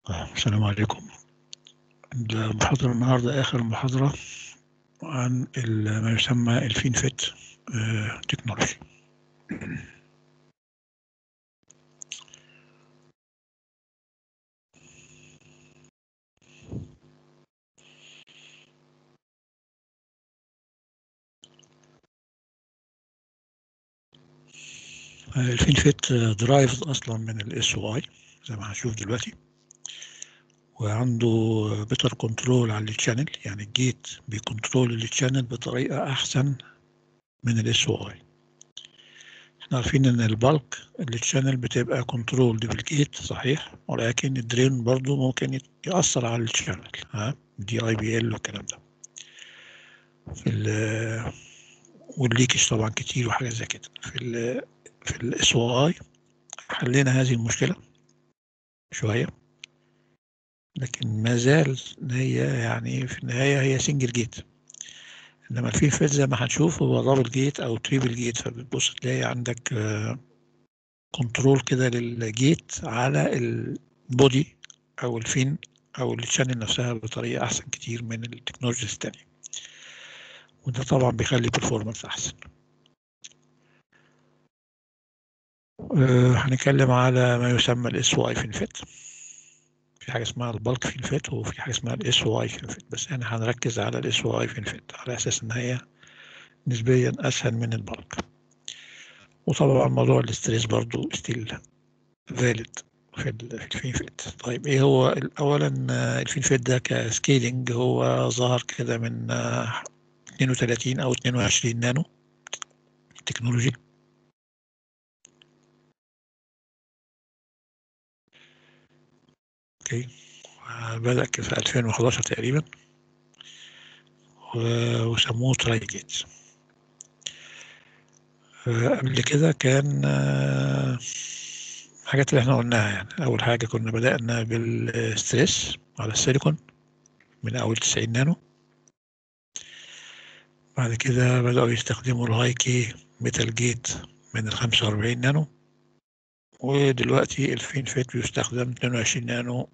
السلام عليكم المحاضرة النهاردة آخر محاضرة عن ال- ما يسمى الفين فيت تكنولوجي الفين فيت درايف اصلا من الاس او اي زي ما هنشوف دلوقتي وعنده بيتر كنترول على الشانل يعني الجيت بيكنترول الشانل بطريقه احسن من الاس او اي احنا عارفين ان البالك الشانل بتبقى كنترول بالجيت صحيح ولكن الدرين برضو ممكن يأثر على الشانل ها دي اي بي ال والكلام ده في ال والليكج طبعا كتير وحاجات زي كده في ال في الاس او اي حلينا هذه المشكله شويه لكن ما زال هي يعني في النهايه هي سنجل جيت انما الفين فيت زي ما هنشوف هو دبل جيت او تريبل جيت فبتبص تلاقي عندك كنترول كده للجيت على البودي او الفين او الشانل نفسها بطريقه احسن كتير من التكنولوجيز الثانيه وده طبعا بيخلي performance احسن أه هنتكلم على ما يسمى الاس او اي فين فيت في حاجه اسمها البلك فين فيت وفي حاجه اسمها الاس او اي فين فيت بس احنا هنركز على الاس او اي فين فيت على اساس ان هي نسبيا اسهل من البلك وطبعا موضوع الاستريس برضو ستيل فاليد في الفين فيت طيب ايه هو اولا الفين فيت ده كسكيلينج هو ظهر كده من 32 او 22 نانو تكنولوجي اوكي بدأ في 2011 تقريبا وسموه تراي جيت قبل كده كان الحاجات اللي احنا قلناها يعني اول حاجة كنا بدأنا بالستريس على السيليكون من اول 90 نانو بعد كده بدأوا يستخدموا الهاي كي ميتال جيت من ال 45 نانو ودلوقتي الفين فيت بيستخدم 22 نانو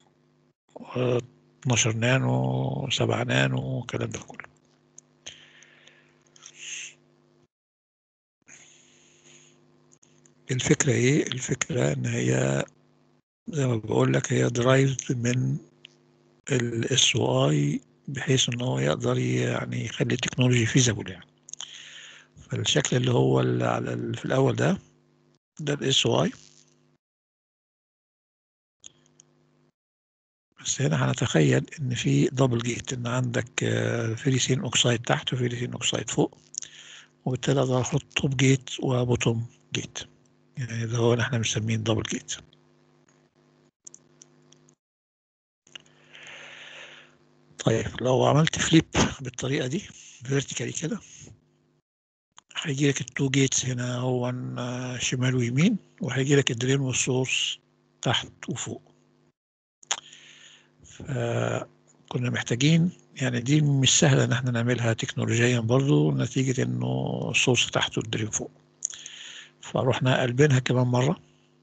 12 نانو 7 نانو الكلام ده كله الفكرة ايه الفكرة ان هي زي ما بقول لك هي درايف من الاس او اي بحيث ان هو يقدر يعني يخلي التكنولوجي فيزابل يعني فالشكل اللي هو اللي على في الاول ده ده الاس او اي بس هنا هنتخيل ان في دبل جيت ان عندك فيريسين اوكسايد تحت وفيريسين اوكسايد فوق وبالتالي اقدر احط توب جيت وبوتوم جيت يعني ده هو اللي احنا بنسميه دبل جيت طيب لو عملت فليب بالطريقه دي فيرتيكالي كده هيجي لك التو جيتس هنا هو شمال ويمين وهيجي لك الدرين والسورس تحت وفوق فكنا محتاجين يعني دي مش سهلة ان احنا نعملها تكنولوجيا برضو نتيجة انه السورس تحت والدرين فوق فروحنا قلبينها كمان مرة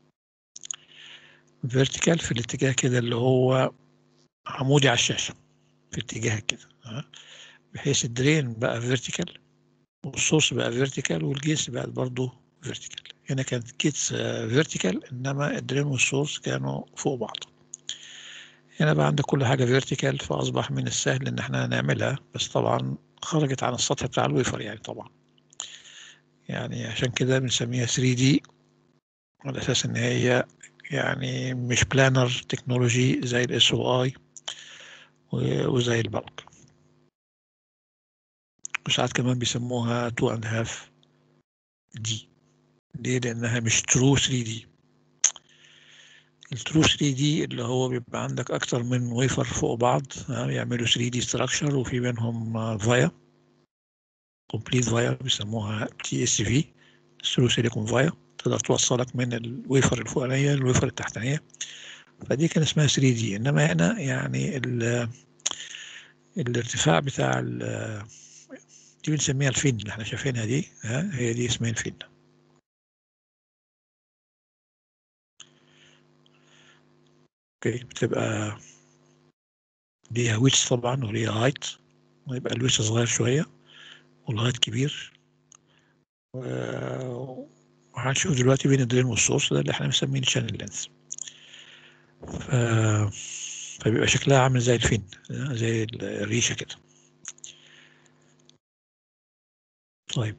فيرتيكال في الاتجاه كده اللي هو عمودي على الشاشة في اتجاه كده بحيث الدرين بقى فيرتيكال والسورس بقى فيرتيكال والجيتس بقت برضو فيرتيكال هنا كانت جيتس فيرتيكال انما الدرين والسورس كانوا فوق بعض هنا بقى عندك كل حاجة فيرتيكال فأصبح من السهل إن احنا نعملها بس طبعا خرجت عن السطح بتاع الويفر يعني طبعا يعني عشان كده بنسميها 3D على أساس إن هي يعني مش بلانر تكنولوجي زي الاس او اي وزي البلك وساعات كمان بيسموها 2 اند هاف دي ليه لأنها مش ترو 3 دي الترو 3 دي اللي هو بيبقى عندك اكتر من ويفر فوق بعض يعملوا 3 دي ستراكشر وفي منهم فايا كومبليت فايا بيسموها تي اس في ثرو سيليكون فايا تقدر توصلك من الويفر الفوقانيه للويفر التحتانيه فدي كان اسمها 3 دي انما هنا يعني الارتفاع بتاع دي بنسميها الفين اللي احنا شايفينها دي ها هي دي اسمها الفين اوكي بتبقى ليها ويتس طبعا وليها هايت ويبقى الويتس صغير شوية والهايت كبير و- وهنشوف دلوقتي بين الدرين والسورس ده اللي احنا مسمينه شانل لينس ف... فبيبقى شكلها عامل زي الفين زي الريشة كده طيب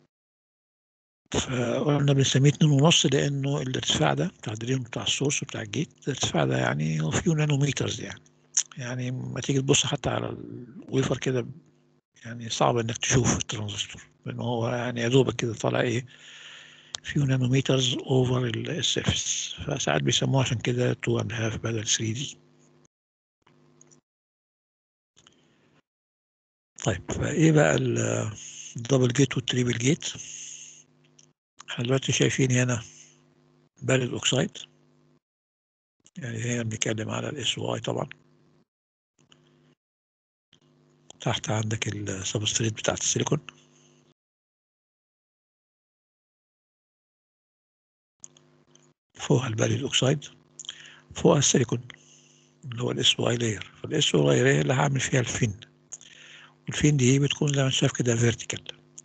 فقلنا بنسميه اتنين ونص لأنه الارتفاع ده بتاع الدرين بتاع السورس بتاع الجيت الارتفاع ده يعني هو فيه نانوميترز يعني يعني ما تيجي تبص حتى على الويفر كده يعني صعب انك تشوف الترانزستور لان هو يعني يا دوبك كده طالع ايه فيو نانوميترز اوفر السيرفيس فساعات بيسموه عشان كده 2 اند هاف بدل 3 دي طيب فايه بقى الدبل جيت والتريبل جيت احنا دلوقتي شايفين هنا بارد اوكسايد يعني هنا بنتكلم على الاس واي طبعا تحت عندك السبستريت بتاعت السيليكون فوقها البارد اوكسايد فوقها السيليكون اللي هو الاس واي لاير فالاس واي لاير اللي هعمل فيها الفين والفين دي بتكون زي ما انت شايف كده فيرتيكال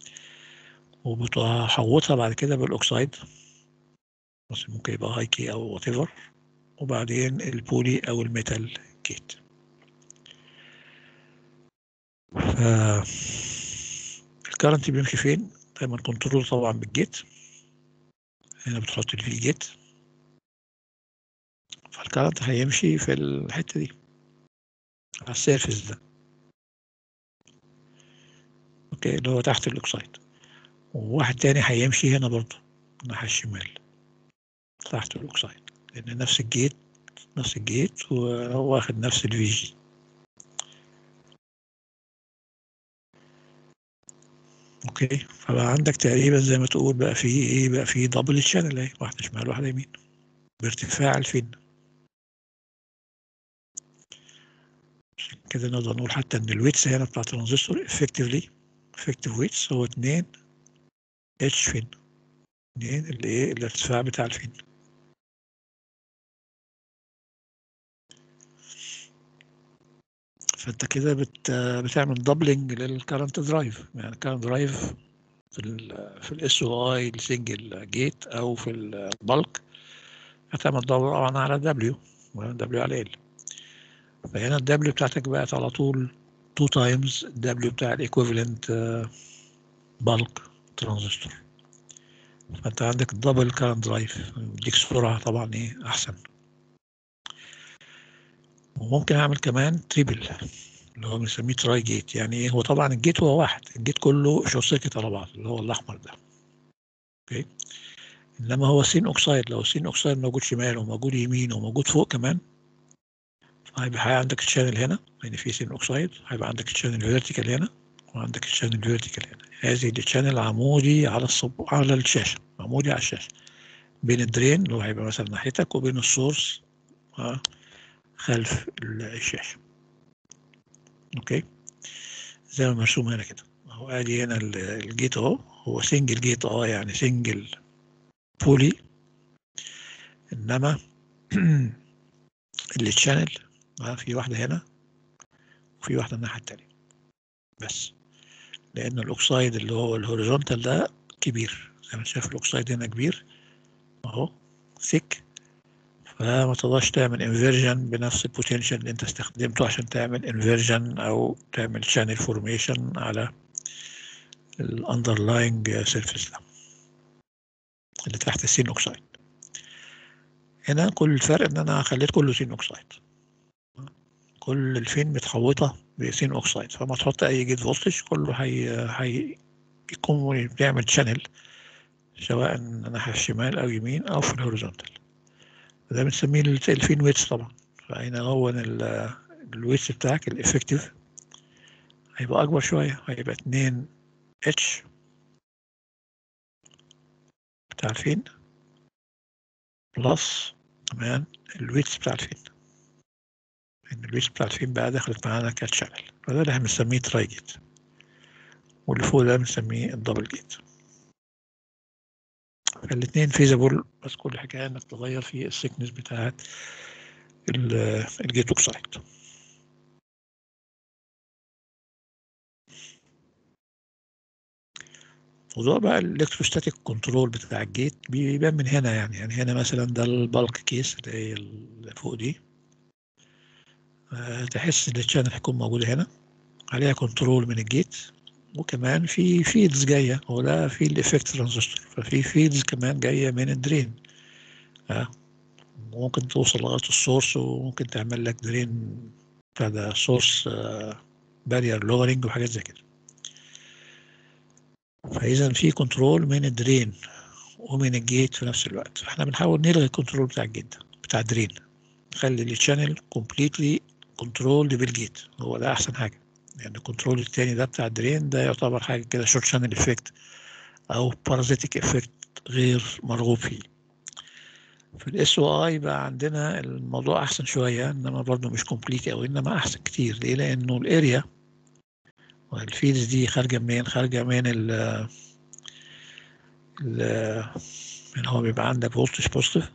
وبتحوطها بعد كده بالاوكسايد بس ممكن يبقى هاي كي او وات ايفر وبعدين البولي او الميتال جيت ف الكرنت بيمشي فين دايما كنترول طبعا بالجيت هنا بتحط الفي جيت فالكرنت هيمشي في الحتة دي على السيرفيس ده اوكي اللي هو تحت الاوكسايد وواحد تاني هيمشي هنا برضه الناحية الشمال تحت الاوكسايد لان نفس الجيت نفس الجيت وهو واخد نفس الفي جي اوكي فبقى عندك تقريبا زي ما تقول بقى فيه ايه بقى فيه دبل شانل اهي واحدة شمال واحدة يمين بارتفاع الفين عشان كده نقدر نقول حتى ان الويتس هنا بتاع الترانزستور effectively effective ويتس هو 2 اتش فين 2 اللي ايه الارتفاع بتاع الفين فانت كده بت بتعمل دبلنج للكرنت درايف يعني الكرنت درايف في ال في الاس او اي السنجل جيت او في البلك هتعمل دبل طبعا على دبليو دبليو على ال فهنا الدبليو بتاعتك بقت على طول 2 تايمز الدبليو بتاع الايكوفالنت بالك ترانزستور فانت عندك دبل كارنت درايف يديك سرعه طبعا ايه احسن وممكن اعمل كمان تريبل اللي هو بنسميه تراي جيت يعني ايه هو طبعا الجيت هو واحد الجيت كله شورت سيركت على بعض اللي هو الاحمر ده اوكي انما هو سين اوكسايد لو سين اوكسايد موجود شمال وموجود يمين وموجود فوق كمان هيبقى عندك الشانل هنا يعني في سين اوكسايد هيبقى عندك الشانل فيرتيكال هنا وعندك الشانل فيرتيكال هنا هذه الشانل عمودي على الصب على الشاشه عمودي على الشاشه بين الدرين اللي هو هيبقى مثلا ناحيتك وبين السورس خلف الشاشه اوكي زي ما مرسوم هنا كده اهو ادي هنا الجيت اهو هو سنجل جيت اه يعني سنجل بولي انما التشانل في واحده هنا وفي واحده الناحيه التانيه بس لان الاوكسايد اللي هو الهوريزونتال ده كبير زي ما شايف الاوكسايد هنا كبير اهو ثيك فما تقدرش تعمل انفيرجن بنفس البوتنشال اللي انت استخدمته عشان تعمل انفيرجن او تعمل شانل فورميشن على الاندرلاينج سيرفيس ده اللي تحت السين اوكسايد هنا كل الفرق ان انا خليت كله سين اوكسايد كل الفين متحوطه بسين اوكسايد فما تحط اي جيت فولتج كله هي هي يكون بيعمل شانل سواء ناحية الشمال او يمين او في الهوريزونتال ده بنسميه الفين ويتس طبعا فهنا هو الويتس بتاعك الافكتيف هيبقى اكبر شويه هيبقى 2 اتش بتاع الفين بلس كمان الويتس بتاع الفين ان الويتس بتاع الفين بقى دخلت معانا كاتشانل فده اللي هنسميه تراي جيت واللي فوق ده بنسميه الدبل جيت فالاتنين فيزابل بس كل حكايه انك تغير في السكنس بتاعت الجيت اوكسايد موضوع بقى الالكتروستاتيك كنترول بتاع الجيت بيبان من هنا يعني يعني هنا مثلا ده البالك كيس اللي هي اللي فوق دي أه تحس ان الشانل هيكون موجودة هنا عليها كنترول من الجيت وكمان في فيلدز جاية هو ده فيلد افكت ترانزستور ففي فيلدز كمان جاية من الدرين أه ممكن توصل لغاية السورس وممكن تعمل لك درين بتاع ده سورس بارير لورنج وحاجات زي كده فإذا في كنترول من الدرين ومن الجيت في نفس الوقت فاحنا بنحاول نلغي الكنترول بتاع الجيت بتاع الدرين نخلي الشانل كومبليتلي كنترول بالجيت هو ده أحسن حاجة يعني الكنترول التاني ده بتاع الدرين ده يعتبر حاجة كده شورت شانل افكت أو بارازيتيك افكت غير مرغوب فيه في الاس او اي بقى عندنا الموضوع احسن شويه انما برضه مش كومبليت قوي انما احسن كتير ليه لانه الاريا والفيلز دي خارجه منين خارجه من ال ال من هو بيبقى عندك فولتج بوزيتيف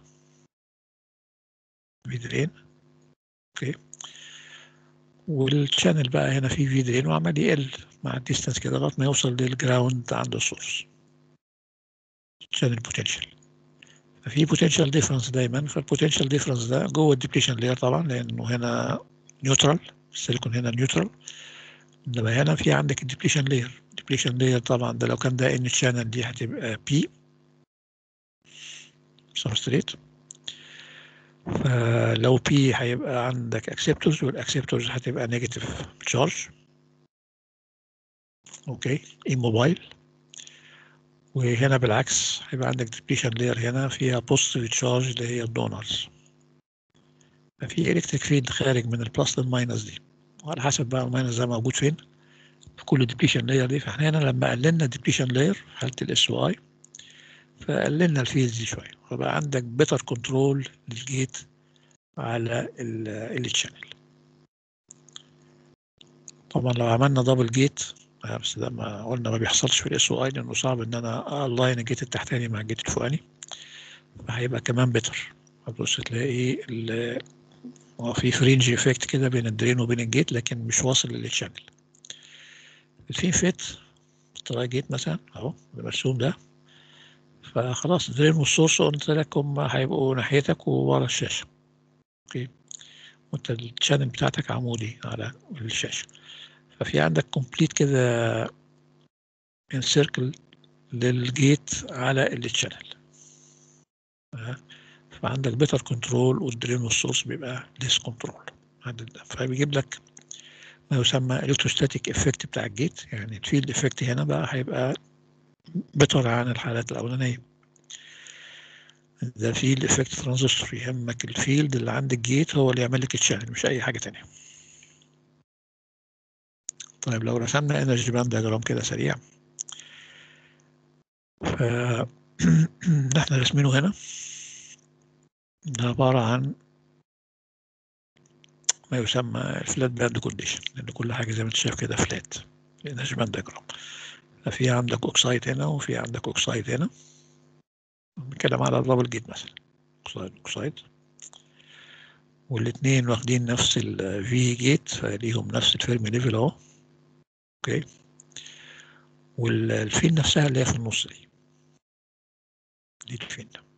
في درين اوكي والشانل بقى هنا فيه في درين وعمال يقل مع الديستانس كده لغايه ما يوصل للجراوند عند السورس شانل بوتنشال ففي بوتنشال ديفرنس دايما فالبوتنشال ديفرنس ده جوه الديبليشن لاير طبعا لانه هنا نيوترال السيليكون هنا نيوترال انما هنا في عندك الديبليشن لاير الديبليشن لاير طبعا ده لو كان ده ان شانل دي هتبقى بي سبستريت فلو بي هيبقى عندك اكسبتورز والاكسبتورز هتبقى نيجاتيف تشارج اوكي ايموبايل وهنا بالعكس هيبقى عندك ديبليشن لاير هنا فيها بوزيتيف تشارج اللي هي الدونرز ففي الكتريك فيلد خارج من البلس للماينس دي وعلى حسب بقى الماينس ده موجود فين في كل ديبليشن لاير دي فاحنا هنا لما قللنا الديبليشن لاير في حاله الاس او اي فقللنا الفيلدز دي شويه فبقى عندك بيتر كنترول للجيت على التشانل طبعا لو عملنا دبل جيت بس ده ما قلنا ما بيحصلش في الاس او اي لانه صعب ان انا الاين الجيت التحتاني مع الجيت الفوقاني فهيبقى كمان بيتر هتبص تلاقي في فرينج افكت كده بين الدرين وبين الجيت لكن مش واصل للشانل الفين فيت تراي جيت مثلا اهو المرسوم ده فخلاص الدرين والسورس قلت لك هم هيبقوا ناحيتك وورا الشاشه اوكي وانت الشانل بتاعتك عمودي على الشاشه ففي عندك كومبليت كده انسيركل للجيت على التشانل فعندك بيتر كنترول والدرين والسورس بيبقى ليس كنترول فبيجيب لك ما يسمى الكتروستاتيك افكت بتاع الجيت يعني الفيلد افكت هنا بقى هيبقى بيتر عن الحالات الاولانيه ده فيلد افكت ترانزستور يهمك الفيلد اللي عند الجيت هو اللي يعمل لك الشانل مش اي حاجه تانية طيب لو رسمنا انرجي باند دياجرام كده سريع ف احنا رسمينه هنا ده عبارة عن ما يسمى الفلات باند كونديشن لأن كل حاجة زي ما أنت شايف كده فلات الانرجي باند دياجرام ففي عندك أوكسايد هنا وفي عندك أوكسايد هنا بنتكلم على الدبل جيت مثلا أوكسايد أوكسايد والاتنين واخدين نفس الفي جيت فليهم نفس الفيرمي ليفل اهو اوكي والفين نفسها اللي هي في النص دي دي الفين ده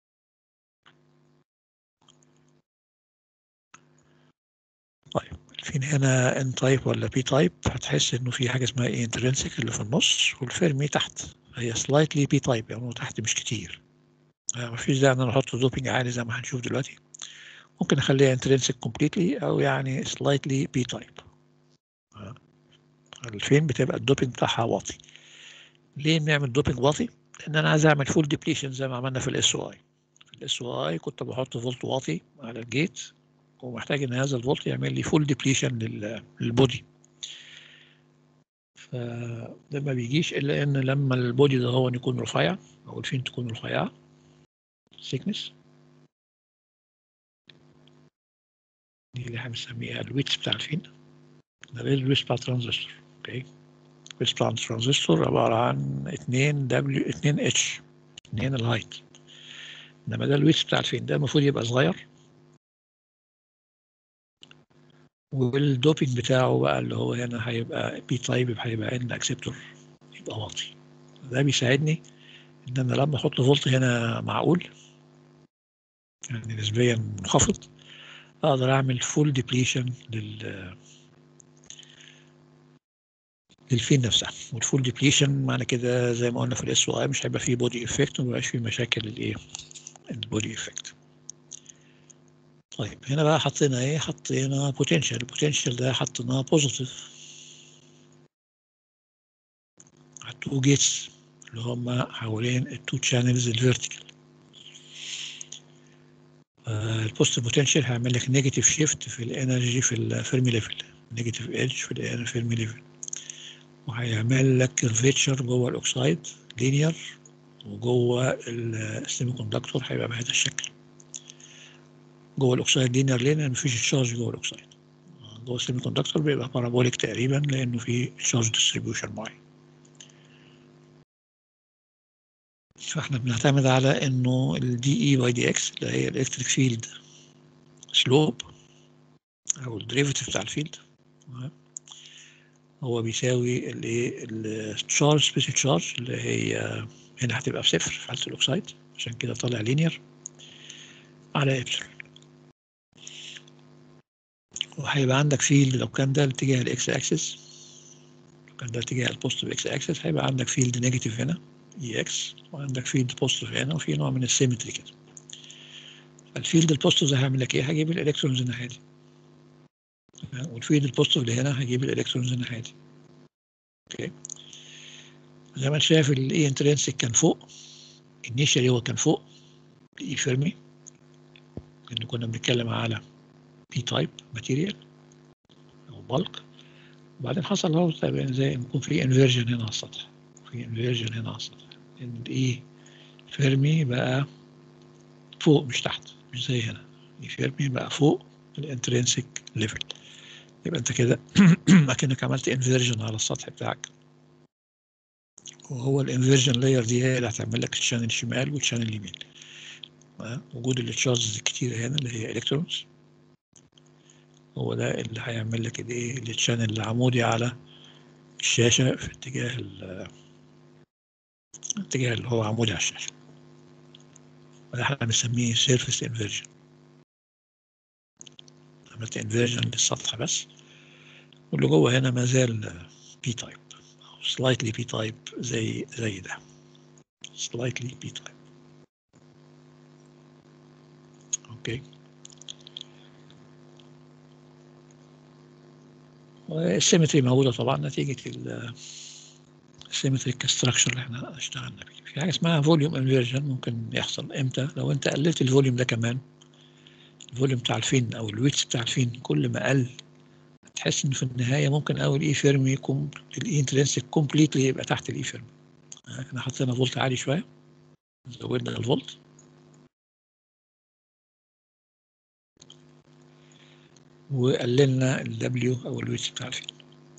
طيب الفين هنا ان تايب ولا بي تايب هتحس انه في حاجه اسمها ايه انترنسك اللي في النص والفيرمي تحت هي سلايتلي بي تايب يعني تحت مش كتير يعني مفيش داعي ان انا احط دوبينج عالي زي ما هنشوف دلوقتي ممكن اخليها انترنسك كومبليتلي او يعني سلايتلي بي تايب الفين بتبقى الدوبينج بتاعها واطي ليه بنعمل دوبينج واطي لان انا عايز اعمل فول ديبليشن زي ما عملنا في الاس او اي في الاس او اي كنت بحط فولت واطي على الجيت ومحتاج ان هذا الفولت يعمل لي فول ديبليشن للبودي فده ما بيجيش الا ان لما البودي ده هو يكون رفيع او الفين تكون رفيعه thickness دي اللي احنا بنسميها الويتس بتاع الفين ده غير الويتس بتاع الترانزستور اوكي الويتس بتاع الترانزستور عبارة عن 2 دبليو 2 اتش 2 الهايت انما ده الويتس بتاع الفين ده المفروض يبقى صغير والدوبينج بتاعه بقى اللي هو هنا هيبقى بي تايب هيبقى ان اكسبتور يبقى واطي ده بيساعدني ان انا لما احط فولت هنا معقول يعني نسبيا منخفض اقدر اعمل فول ديبليشن لل للفين نفسها والفول ديبليشن معنى كده زي ما قلنا في الاس او اي مش هيبقى فيه بودي افكت وما يبقاش فيه مشاكل الايه البودي افكت طيب هنا بقى حطينا ايه حطينا بوتنشال البوتنشال ده حطيناه بوزيتيف على التو جيتس اللي هم حوالين التو شانلز الفيرتيكال البوست بوتنشال هيعمل لك نيجاتيف شيفت في الانرجي في الفيرمي ليفل نيجاتيف ايدج في الفيرمي ليفل وهيعمل لك كيرفيتشر جوه الاوكسايد لينير وجوه السيمي كوندكتور هيبقى بهذا الشكل جوه الاوكسايد لينير ليه لان مفيش تشارج جوه الاوكسايد جوه السيمي كوندكتور بيبقى بارابوليك تقريبا لانه في تشارج ديستريبيوشن معين فاحنا بنعتمد على انه الدي اي باي دي اكس اللي هي الالكتريك فيلد سلوب او الديريفيتيف بتاع الفيلد هو بيساوي الايه التشارج سبيسيال تشارج اللي هي هنا هتبقى بصفر في حاله الاوكسايد عشان كده طالع لينير على ابسلون وهيبقى عندك فيلد لو كان ده اتجاه الاكس اكسس كان ده اتجاه البوزيتيف اكس اكسس هيبقى عندك فيلد نيجاتيف هنا اي اكس وعندك فيلد بوزيتيف هنا وفي نوع من السيمتري كده الفيلد البوزيتيف ده هيعمل لك ايه؟ هجيب الالكترونز الناحيه دي والفيلد البوزيتيف اللي هنا هجيب الالكترونز الناحيه دي اوكي زي ما انت شايف الاي انترنسك كان فوق النيشالي هو كان فوق الاي فيرمي لان كنا بنتكلم على بي تايب ماتيريال او بالك وبعدين حصل اهو زي ما يكون في انفيرجن هنا على السطح في انفيرجن هنا على السطح ان الاي فيرمي بقى فوق مش تحت مش زي هنا الاي فيرمي بقى فوق الانترنسك ليفل يبقى انت كده اكنك عملت انفيرجن على السطح بتاعك وهو الانفيرجن لاير دي هي اللي هتعمل لك الشانل الشمال والشانل اليمين وجود التشارجز الكتيرة هنا اللي هي الكترونز هو ده اللي هيعمل لك الايه الشانل العمودي على الشاشة في اتجاه ال الاتجاه اللي هو عمودي على الشاشة وده احنا بنسميه سيرفيس انفيرجن عملت انفيرجن للسطح بس واللي جوه هنا ما زال بي تايب او سلايتلي بي تايب زي زي ده سلايتلي بي تايب اوكي والسيمتري موجوده طبعا نتيجه السيمتري كستراكشر اللي احنا اشتغلنا بيه في حاجه اسمها فوليوم انفيرجن ممكن يحصل امتى لو انت قللت الفوليوم ده كمان الفوليوم بتاع الفين او الويتس بتاع الفين كل ما قل تحس ان في النهايه ممكن اول اي فيرم يكون الاي انترنسك كومبليتلي يبقى تحت الاي فيرم احنا حطينا فولت عالي شويه زودنا الفولت وقللنا الدبليو او الويتس بتاع الفين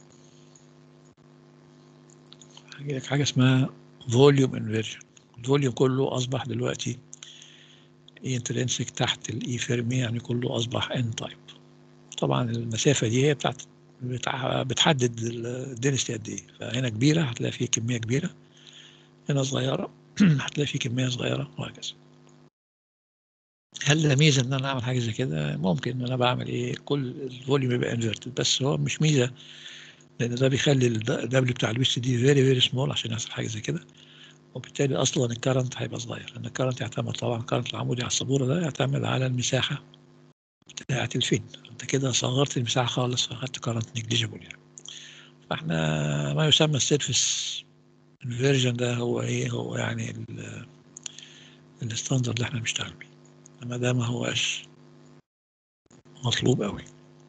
هجي لك حاجه اسمها فوليوم انفيرجن الفوليوم كله اصبح دلوقتي اي انترنسك تحت الاي فيرمي يعني كله اصبح ان تايب طبعا المسافه دي هي بتاعت بتاع بتحدد الدنسيتي قد ايه فهنا كبيره هتلاقي فيه كميه كبيره هنا صغيره هتلاقي فيه كميه صغيره وهكذا هل ده ميزه ان انا اعمل حاجه زي كده ممكن ان انا بعمل ايه كل الفوليوم يبقى انفيرتد بس هو مش ميزه لان ده بيخلي الدبليو بتاع الويست دي فيري فيري سمول عشان يحصل حاجه زي كده وبالتالي اصلا الكرنت هيبقى صغير لان الكرنت يعتمد طبعا الكرنت العمودي على السبوره ده يعتمد على المساحه بتاعه الفين انت كده صغرت المساحه خالص فاخدت كرنت نيجليجيبل يعني فاحنا ما يسمى السيرفيس الفيرجن ده هو ايه هو يعني الستاندرد اللي احنا بنشتغل بيه انما ده ما هوش مطلوب قوي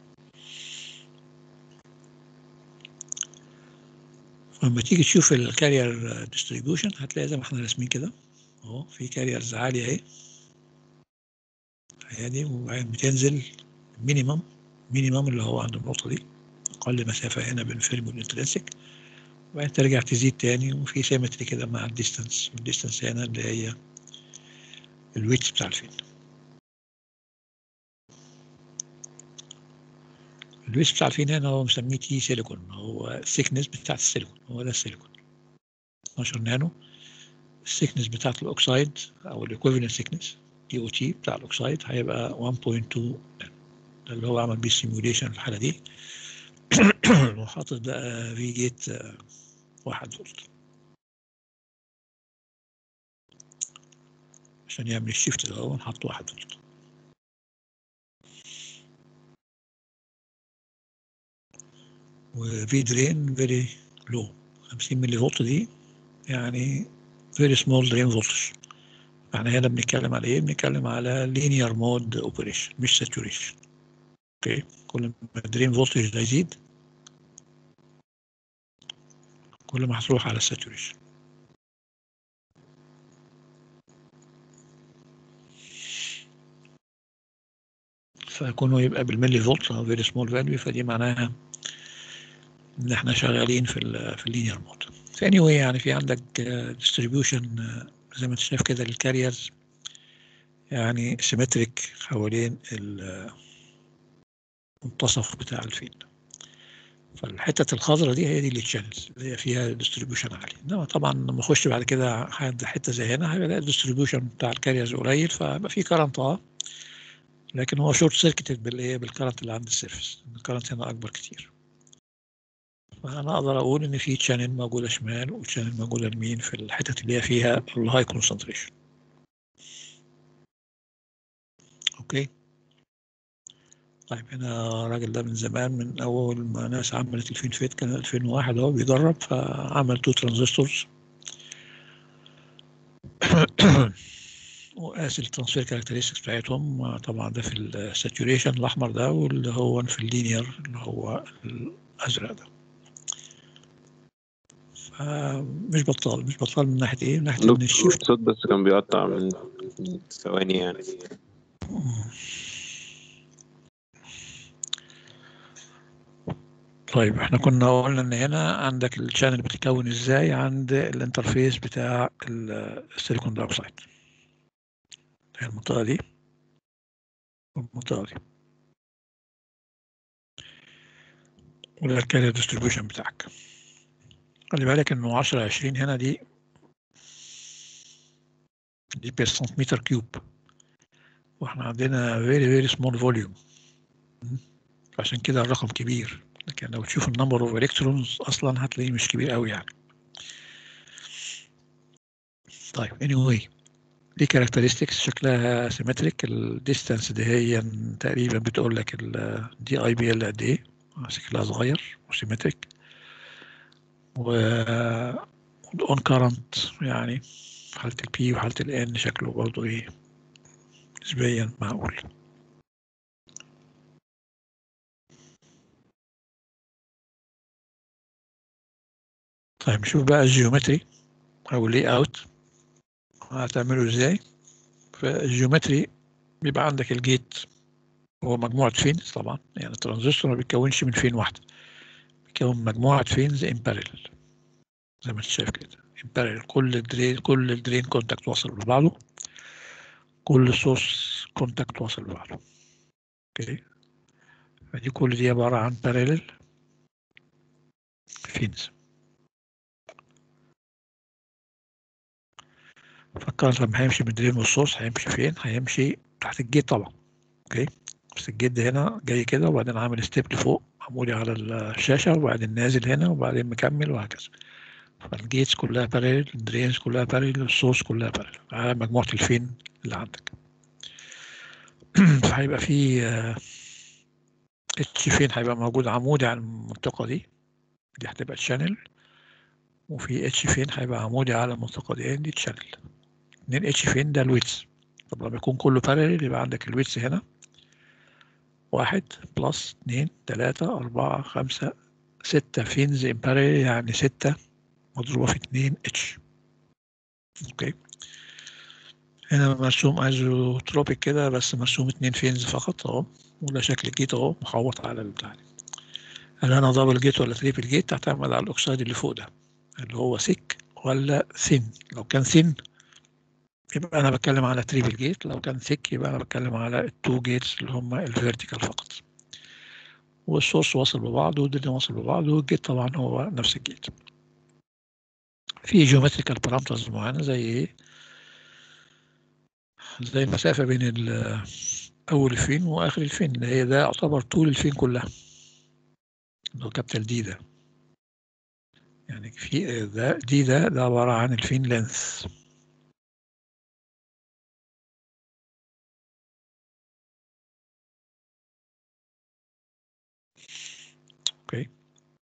لما تيجي تشوف الكارير ديستريبيوشن هتلاقي زي ما احنا راسمين كده اهو في كاريرز عالية اهي هي دي وبعدين بتنزل مينيمم مينيمم اللي هو عند النقطة دي أقل مسافة هنا بين الفيلم والانترنسك وبعدين ترجع تزيد تاني وفي سيمتري كده مع الديستانس الديستانس هنا اللي هي الويتس بتاع الفيلم الويست بتاع الفين هنا هو مسميه تي سيليكون هو الثيكنس بتاعت السيليكون هو ده السيليكون 12 نانو الثيكنس بتاعت الاوكسايد او الايكوفالنت ثيكنس دي او تي بتاع الاوكسايد هيبقى 1.2 نانو ده اللي هو عمل بيه السيميوليشن في الحاله دي وحاطط بقى في جيت 1 فولت عشان يعمل الشيفت ده هو نحط 1 فولت وفي درين فيري لو 50 ملي فولت دي يعني فيري سمول درين فولتج احنا هنا بنتكلم على ايه بنتكلم على لينير مود اوبريشن مش ساتوريشن اوكي كل ما الدرين فولتج ده يزيد كل ما هتروح على الساتوريشن فكونه يبقى بالملي فولت او فيري سمول فاليو فدي معناها ان احنا شغالين في ال في اللينير مود فاني anyway يعني في عندك ديستريبيوشن زي ما انت شايف كده للكاريرز يعني سيمتريك حوالين المنتصف بتاع الفيل فالحتة الخضراء دي هي دي اللي تشانلز اللي هي فيها ديستريبيوشن عالي انما طبعا لما اخش بعد كده حته زي هنا هيبقى الديستريبيوشن بتاع الكاريرز قليل فيبقى في كرنت اه لكن هو شورت سيركتد بالايه بالكرنت اللي عند السيرفس الكرنت هنا اكبر كتير فانا اقدر اقول ان في تشانل موجوده شمال وتشانل موجوده يمين في الحتت اللي هي فيها الهاي كونسنتريشن اوكي طيب هنا الراجل ده من زمان من اول ما ناس عملت الفين فيت كان 2001 هو بيجرب فعمل تو ترانزستورز وقاس الترانسفير كاركترستكس بتاعتهم طبعا ده في الساتوريشن الاحمر ده واللي هو في اللينير اللي هو الازرق ده فمش بطال مش بطال من ناحيه ايه من ناحيه ان الشيفت الصوت بس كان بيقطع من ثواني يعني طيب احنا كنا قلنا ان هنا عندك الشانل بتتكون ازاي عند الانترفيس بتاع السيليكون دايوكسيد هي المنطقة دي والمنطقة دي وده الكارير ديستريبيوشن بتاعك خلي بالك انه 10 20 هنا دي دي بير سنتيمتر كيوب واحنا عندنا فيري فيري سمول فوليوم عشان كده الرقم كبير لكن لو تشوف النمبر اوف الكترونز اصلا هتلاقيه مش كبير قوي يعني طيب anyway دي كاركترستكس شكلها سيمتريك الديستانس دي هي تقريبا بتقول لك الدي اي بي ال قد ايه شكلها صغير وسيمتريك و اون كارنت يعني في حالة البي وحالة الان شكله برضه ايه نسبيا معقول طيب نشوف بقى الجيومتري او اللي اوت هتعمله ازاي فالجيومتري بيبقى عندك الجيت هو مجموعة فينز طبعا يعني الترانزستور ما بيتكونش من فين واحدة بيكون مجموعة فينز ان بارلل زي ما انت شايف كده ان بارلل كل الدرين كل الدرين كونتاكت واصل ببعضه كل السورس كونتاكت واصل ببعضه اوكي فدي كل دي عبارة عن بارلل فينز فكرت لما هيمشي من الدرين والسورس هيمشي فين هيمشي تحت الجيت طبعا اوكي بس الجيت ده هنا جاي كده وبعدين عامل ستيب لفوق عمودي على الشاشة وبعدين نازل هنا وبعدين مكمل وهكذا فالجيتس كلها بارل الدرينز كلها بارل السورس كلها بارل على مجموعة الفين اللي عندك فهيبقى في اتش فين هيبقى موجود عمودي على المنطقة دي دي هتبقى تشانل وفي اتش فين هيبقى عمودي على المنطقة دي دي تشانل اتنين اتش فين ده الويتس طب لما يكون كله بارل يبقى عندك الويتس هنا واحد بلس اتنين تلاتة أربعة خمسة ستة فينز ان بارل يعني ستة مضروبة في اتنين اتش اوكي هنا مرسوم ايزوتروبيك كده بس مرسوم اتنين فينز فقط اهو وده شكل الجيت اهو محوط على البتاع هل انا دبل جيت ولا تريبل جيت تعتمد على الاكسيد اللي فوق ده اللي هو سيك ولا ثين لو كان ثين يبقى انا بتكلم على تريبل جيت لو كان ثيك يبقى انا بتكلم على التو جيتس اللي هم الفيرتيكال فقط والسورس واصل ببعض والدنيا واصل ببعض والجيت طبعا هو نفس الجيت في جيومتريكال بارامترز معينة زي ايه زي المسافة بين ال- أول الفين وآخر الفين اللي هي ده يعتبر طول الفين كلها اللي هو كابيتال دي ده يعني في ده دي ده ده عبارة عن الفين لينث اوكي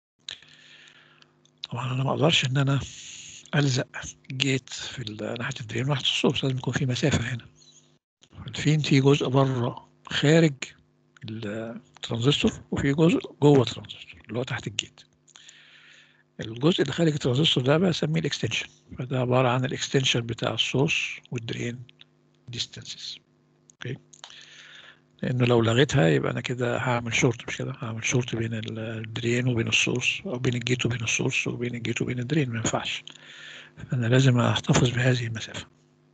طبعا انا ما اقدرش ان انا الزق جيت في ال- ناحيه الدرين وناحيه السورس لازم يكون في مسافه هنا الفين في جزء بره خارج الترانزستور وفي جزء جوه الترانزستور اللي هو تحت الجيت الجزء اللي خارج الترانزستور ده بسميه الاكستنشن فده عباره عن الاكستنشن بتاع السورس والدرين ديستانسز اوكي لانه لو لغيتها يبقى انا كده هعمل شورت مش كده هعمل شورت بين ال- الدرين وبين السورس او بين الجيت وبين السورس وبين الجيت وبين الدرين ما ينفعش فانا لازم احتفظ بهذه المسافه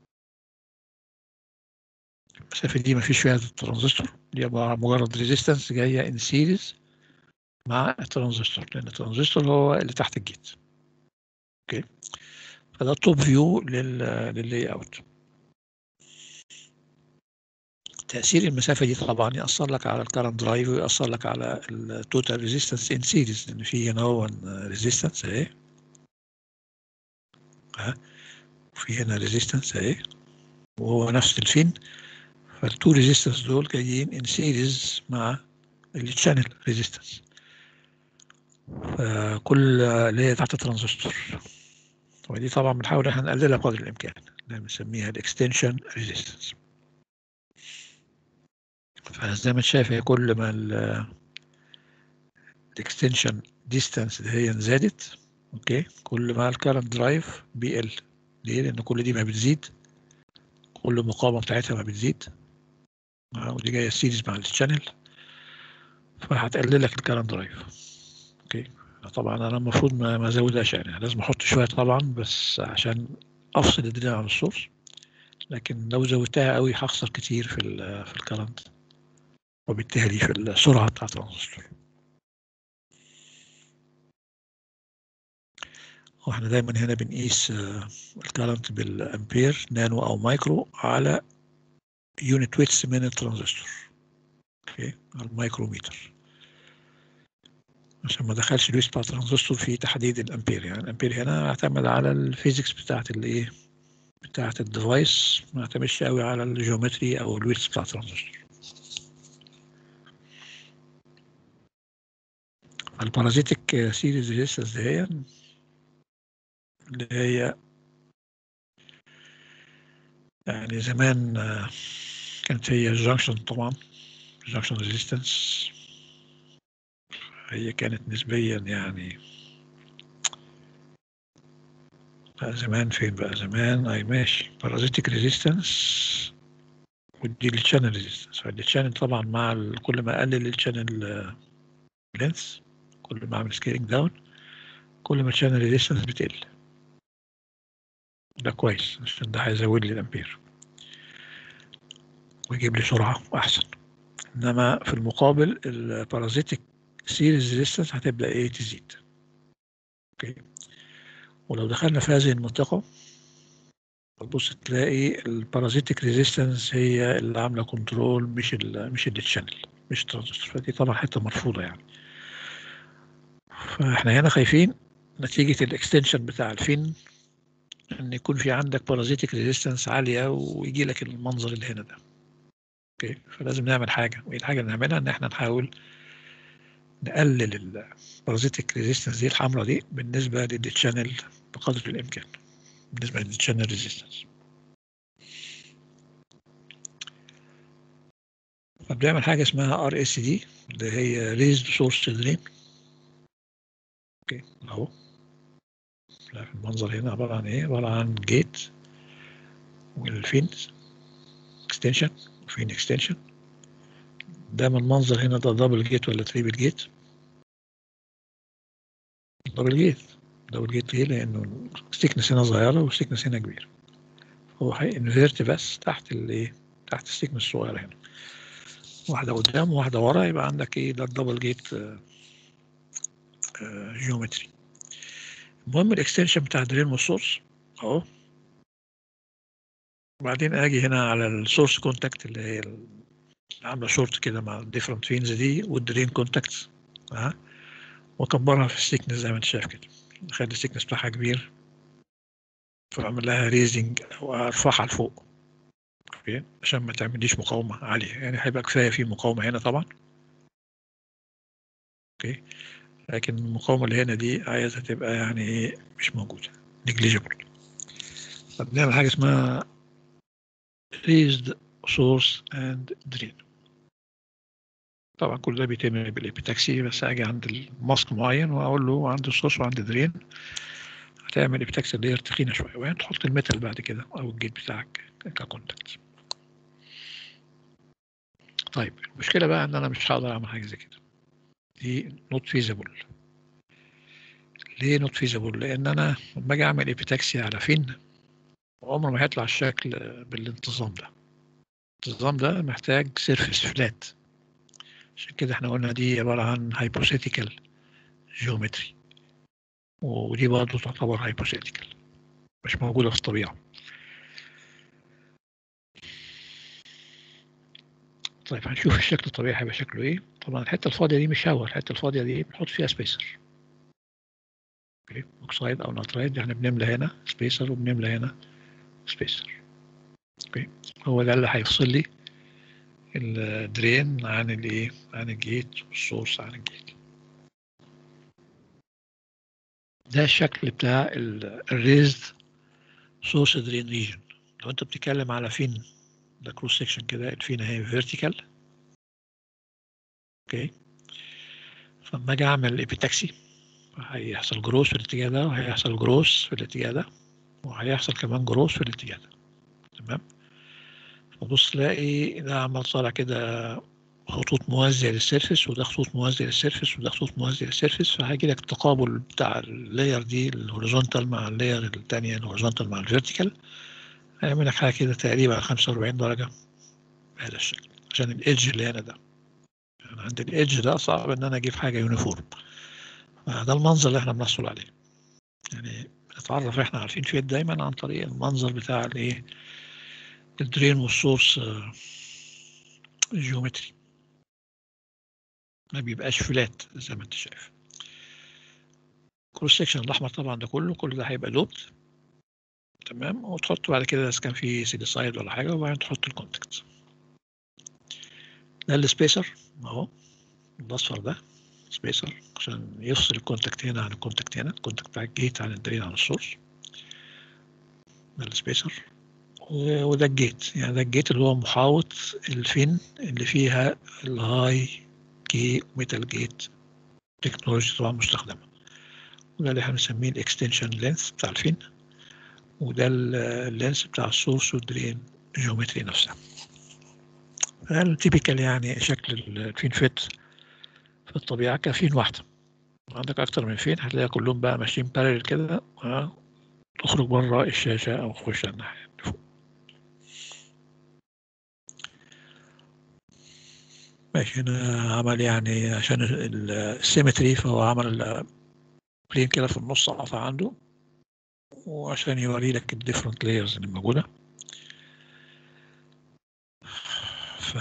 المسافه دي ما فيش فيها الترانزستور دي عباره عن مجرد ريزيستنس جايه ان سيريز مع الترانزستور لان الترانزستور هو اللي تحت الجيت اوكي فده التوب فيو لل لللاي اوت تأثير المسافة دي طبعا يأثر لك على الكرنت درايف ويأثر لك على التوتال ريزيستنس ان سيريز لأن في هنا هو ريزيستنس اهي ها وفي هنا ريزيستنس اهي وهو نفس الفين فالتو ريزيستنس دول جايين ان سيريز مع التشانل ريزيستنس فكل اللي هي تحت الترانزستور ودي طبعا بنحاول احنا نقللها بقدر الامكان ده بنسميها الاكستنشن ريزيستنس فزي ما انت شايف هي كل ما الاكستنشن ديستانس هي زادت اوكي كل ما الكارنت درايف بيقل ليه لان كل دي ما بتزيد كل المقاومه بتاعتها ما بتزيد آه، ودي جايه سيريز مع الشانل فهتقلل لك الكارنت درايف اوكي طبعا انا المفروض ما ما ازودهاش يعني لازم احط شويه طبعا بس عشان افصل الدنيا عن السورس لكن لو زودتها قوي هخسر كتير في ال في الكرنت وبالتالي في السرعه بتاعت الترانزستور واحنا دايما هنا بنقيس الكرنت بالامبير نانو او مايكرو على يونت ويتس من الترانزستور اوكي على المايكروميتر عشان ما دخلش الويتس بتاع الترانزستور في تحديد الامبير يعني الامبير هنا اعتمد على الفيزيكس بتاعت الايه بتاعت الديفايس ما اعتمدش قوي على الجيومتري او الويتس بتاع الترانزستور البارازيتك سيريز ريزيستنس دي اللي هي يعني زمان آه، كانت هي الجنكشن طبعا الجنكشن ريزيستنس هي كانت نسبيا يعني بقى زمان فين بقى زمان اي ماشي بارازيتك ريزيستنس ودي الشانل ريزيستنس فالشانل طبعا مع ال- كل ما اقلل الشانل لينس كل ما اعمل سكيلينج داون كل ما الشانل ريزيستنس بتقل ده كويس عشان ده هيزود لي الامبير ويجيب لي سرعة أحسن إنما في المقابل البارازيتك سيريز ريزيستنس هتبدأ إيه تزيد أوكي ولو دخلنا في هذه المنطقة تبص تلاقي البارازيتك ريزيستنس هي اللي عاملة كنترول مش ال مش التشانل مش الترانزستور فدي طبعا حتة مرفوضة يعني فاحنا هنا خايفين نتيجة الاكستنشن بتاع الفين ان يكون في عندك بارازيتك ريزيستنس عالية ويجي لك المنظر اللي هنا ده اوكي فلازم نعمل حاجة وايه الحاجة اللي نعملها ان احنا نحاول نقلل البارازيتك ريزيستنس دي الحمراء دي بالنسبة للتشانل بقدر الامكان بالنسبة للتشانل ريزيستنس فبنعمل حاجة اسمها ار اس دي اللي هي ريزد سورس درين اوكي اهو لا، المنظر هنا عبارة عن ايه عبارة عن جيت والفين اكستنشن وفين اكستنشن ده من المنظر هنا ده دبل جيت ولا تريبل جيت دبل جيت دبل جيت ليه لانه السيكنس هنا صغيرة والسيكنس هنا كبير هو هينفيرت بس تحت الايه تحت السيكنس الصغيرة هنا واحدة قدام وواحدة ورا يبقى عندك ايه ده الدبل جيت جيومتري المهم الاكستنشن بتاع درين والسورس اهو وبعدين اجي هنا على السورس كونتاكت اللي هي ال- عامله شورت كده مع الديفرنت فينز دي والدرين كونتاكت ها واكبرها في السيكنس زي ما انت شايف كده اخلي السيكنس بتاعها كبير فاعمل لها ريزنج او ارفعها لفوق اوكي عشان ما تعمليش مقاومه عاليه يعني هيبقى كفايه في مقاومه هنا طبعا اوكي لكن المقاومه اللي هنا دي عايزها تبقى يعني ايه مش موجوده نيجليجيبل فبنعمل حاجه اسمها raised source and drain طبعا كل ده بيتم بالابيتاكسي بس اجي عند الماسك معين واقول له عندي السورس وعندي درين هتعمل ابيتاكسي اللي هي تخينه شويه وبعدين تحط الميتال بعد كده او الجيت بتاعك ككونتاكت طيب المشكله بقى ان انا مش هقدر اعمل حاجه زي كده دي نوت فيزيبل ليه نوت فيزيبل لان انا لما اجي اعمل ابيتاكسي على فين عمره ما هيطلع الشكل بالانتظام ده الانتظام ده محتاج سيرفيس فلات عشان كده احنا قلنا دي عبارة عن هايبوثيتيكال جيومتري ودي برضه تعتبر هايبوثيتيكال مش موجودة في الطبيعة طيب هنشوف الشكل الطبيعي هيبقى شكله ايه طبعا الحتة الفاضية دي مش هوا الحتة الفاضية دي بنحط فيها سبيسر اوكي اوكسايد او ناترايد يعني بنملى هنا سبيسر وبنملى هنا سبيسر اوكي هو ده اللي هيفصل لي الدرين عن الايه عن الجيت والسورس عن الجيت ده الشكل بتاع الريزد سورس درين ريجن لو انت بتتكلم على فين ده كروس سكشن كده الفين اهي فيرتيكال اوكي فلما اجي اعمل ابيتاكسي هيحصل جروس في الاتجاه ده وهيحصل جروس في الاتجاه ده وهيحصل كمان جروس في الاتجاه ده تمام تبص تلاقي ده عمال طالع كده خطوط موازية للسيرفس وده خطوط موازية للسيرفس وده خطوط موازية للسيرفس فهيجي لك التقابل بتاع اللاير دي الهوريزونتال مع اللاير التانية الهوريزونتال مع الفيرتيكال هيعمل لك حاجة كده تقريبا 45 درجة بهذا الشكل عشان الايدج اللي هنا ده يعني عند الايدج ده صعب ان انا اجيب حاجة يونيفورم ده المنظر اللي احنا بنحصل عليه يعني بنتعرف احنا عارفين فين دايما عن طريق المنظر بتاع الايه الدرين والسورس جيومتري ما بيبقاش فلات زي ما انت شايف كروس سكشن الاحمر طبعا ده كله كل ده هيبقى دوبت تمام وتحط بعد كده اذا كان في سيليسايد ولا حاجه وبعدين تحط الكونتاكت ده السبيسر اهو الاصفر ده سبيسر عشان يفصل الكونتاكت هنا عن الكونتاكت هنا الكونتاكت بتاع الجيت عن الدرين عن السورس ده السبيسر وده الجيت يعني ده الجيت اللي هو محاوط الفين اللي فيها الهاي كي ميتال جيت تكنولوجي طبعا مستخدمة وده اللي احنا بنسميه الاكستنشن لينث بتاع الفين وده اللينث بتاع السورس والدرين جيومتري نفسها التيبيكال يعني شكل الفين فيت في الطبيعة كفين واحدة عندك أكتر من فين هتلاقي كلهم بقى ماشيين بارل كده تخرج بره الشاشة أو تخش على الناحية اللي فوق ماشي هنا عمل يعني عشان السيمتري فهو عمل بلين كده في النص قطع عنده وعشان يوري لك الديفرنت لايرز اللي موجودة ف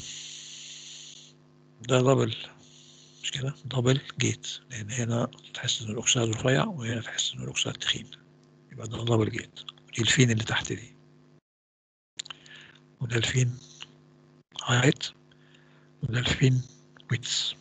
ده دبل مش كده دبل جيت لأن هنا تحس إن الأكسيد رفيع وهنا تحس إن الأكسيد تخين يبقى ده دبل جيت ودي الفين اللي تحت دي وده الفين هايت وده الفين ويتس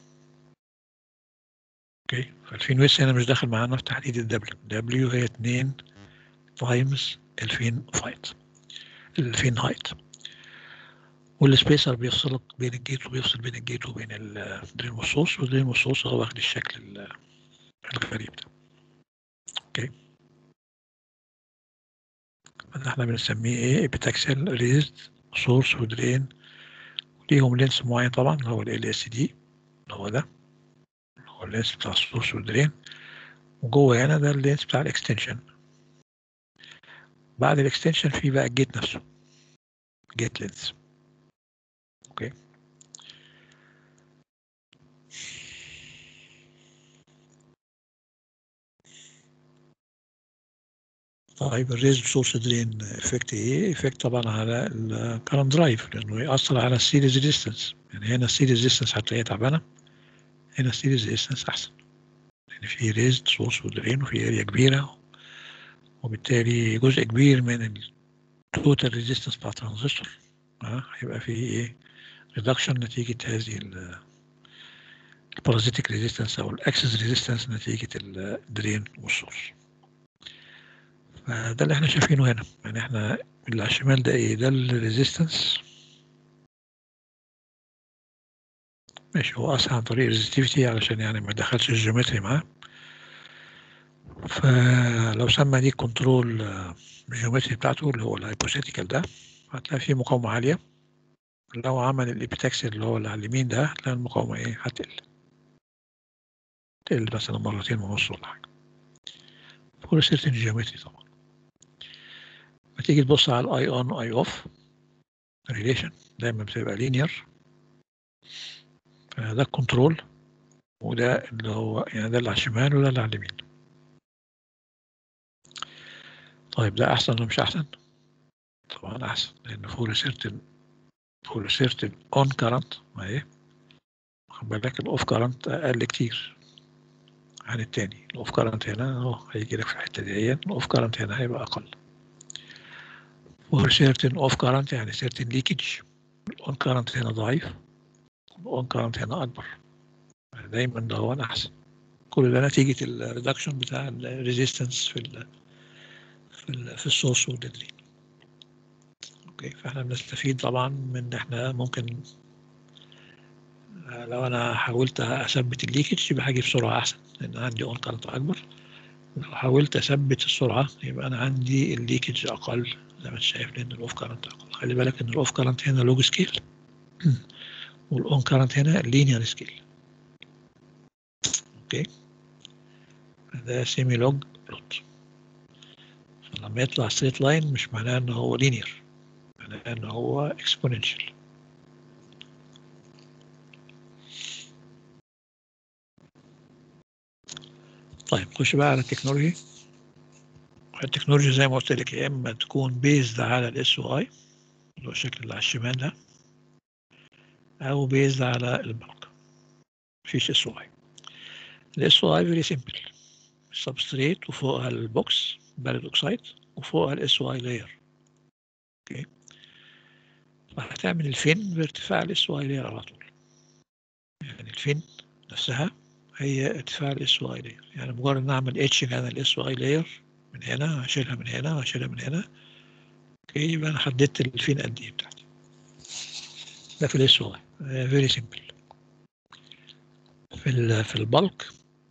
اوكي فالفين ويتس هنا مش داخل معانا في تحديد الدبليو دبليو هي 2 تايمز الفين فايت الفين هايت والسبيسر بيفصلك بين الجيت وبيفصل بين الجيت وبين الدرين والصوص والدرين والصوص هو واخد الشكل الغريب ده اوكي احنا بنسميه ايه ابيتاكسل ريزد سورس ودرين ليهم لينس معين طبعا اللي هو ال اس دي اللي هو ده اللي هو اللينس بتاع السورس والدرين وجوه هنا ده اللينس بتاع الاكستنشن بعد الاكستنشن في بقى الجيت نفسه جيت لينس اوكي طيب الريزد سورس درين افكت ايه؟ افكت طبعا على الكرنت درايف لانه يأثر على السيريز ريزيستنس يعني هنا السيريز ريزيستنس هتلاقيها تعبانه هنا السيريز ريزيستنس احسن لان في ريزد سورس ودرين وفي اريا كبيره وبالتالي جزء كبير من التوتال ريزيستنس بتاع الترانزستور اه هيبقى فيه ايه ريدكشن نتيجه هذه البارازيتيك ريزيستنس او الاكسس ريزيستنس نتيجه الدرين والسورس فده اللي احنا شايفينه هنا يعني احنا اللي على الشمال ده ايه ده الريزيستنس ماشي هو اسهل عن طريق الريزستيفيتي علشان يعني ما يدخلش الجيومتري معاه فلو سمى دي كنترول الجيومتري بتاعته اللي هو الهايبوثيتيكال ده هتلاقي فيه مقاومة عالية لو عمل الابيتاكسي اللي هو اللي على اليمين ده هتلاقي المقاومة ايه هتقل تقل مثلا مرتين ونص ولا حاجة فور سيرتين جيومتري طبعا لما تيجي تبص على الاي اون اي اوف ريليشن دايما بتبقى لينير ده الكنترول وده اللي هو يعني ده اللي على الشمال وده اللي على اليمين طيب ده احسن ولا مش احسن طبعا احسن لان فور سيرتن فور سيرتن اون كارنت ما ايه خد بالك الاوف كارنت اقل كتير عن التاني الاوف كارنت هنا اهو هيجي لك في الحته دي الاوف كارنت هنا هيبقى اقل فور سيرتن اوف كارنت يعني سيرتن ليكج الاون كارنت هنا ضعيف الاون كارنت هنا اكبر دايما ده هو احسن كل ده نتيجه الريدكشن بتاع الريزيستنس في ال في ال في السورس والدرين اوكي فاحنا بنستفيد طبعا من ان احنا ممكن لو انا حاولت اثبت الليكج يبقى هاجي بسرعه احسن لان عندي اون كارنت اكبر لو حاولت اثبت السرعه يبقى انا عندي الليكج اقل زي ما انت شايف لان الاوف كارنت اقل خلي بالك ان الاوف كارنت هنا لوج سكيل والاون كارنت هنا لينير سكيل اوكي ده سيمي لوج بلوت فلما يطلع ستريت لاين مش معناه ان هو لينير معناه ان هو اكسبوننشال طيب نخش بقى على التكنولوجي التكنولوجيا زي ما قلت لك يا اما تكون بيزد على الاس او اي اللي هو الشكل اللي على الشمال ده او بيزد على البلك مفيش اس او اي الاس او اي فيري سيمبل سبستريت وفوقها البوكس بارد اوكسايد وفوقها الاس او اي لاير اوكي فهتعمل الفين بارتفاع الاس او اي لاير على طول يعني الفين نفسها هي ارتفاع الاس او اي لاير يعني مجرد ان اعمل اتشنج على الاس او اي لاير من هنا هشيلها من هنا وهشيلها من هنا اوكي يبقى انا حددت الفين قد ايه بتاعتي ده في الاس او اي فيري سيمبل في ال في البلك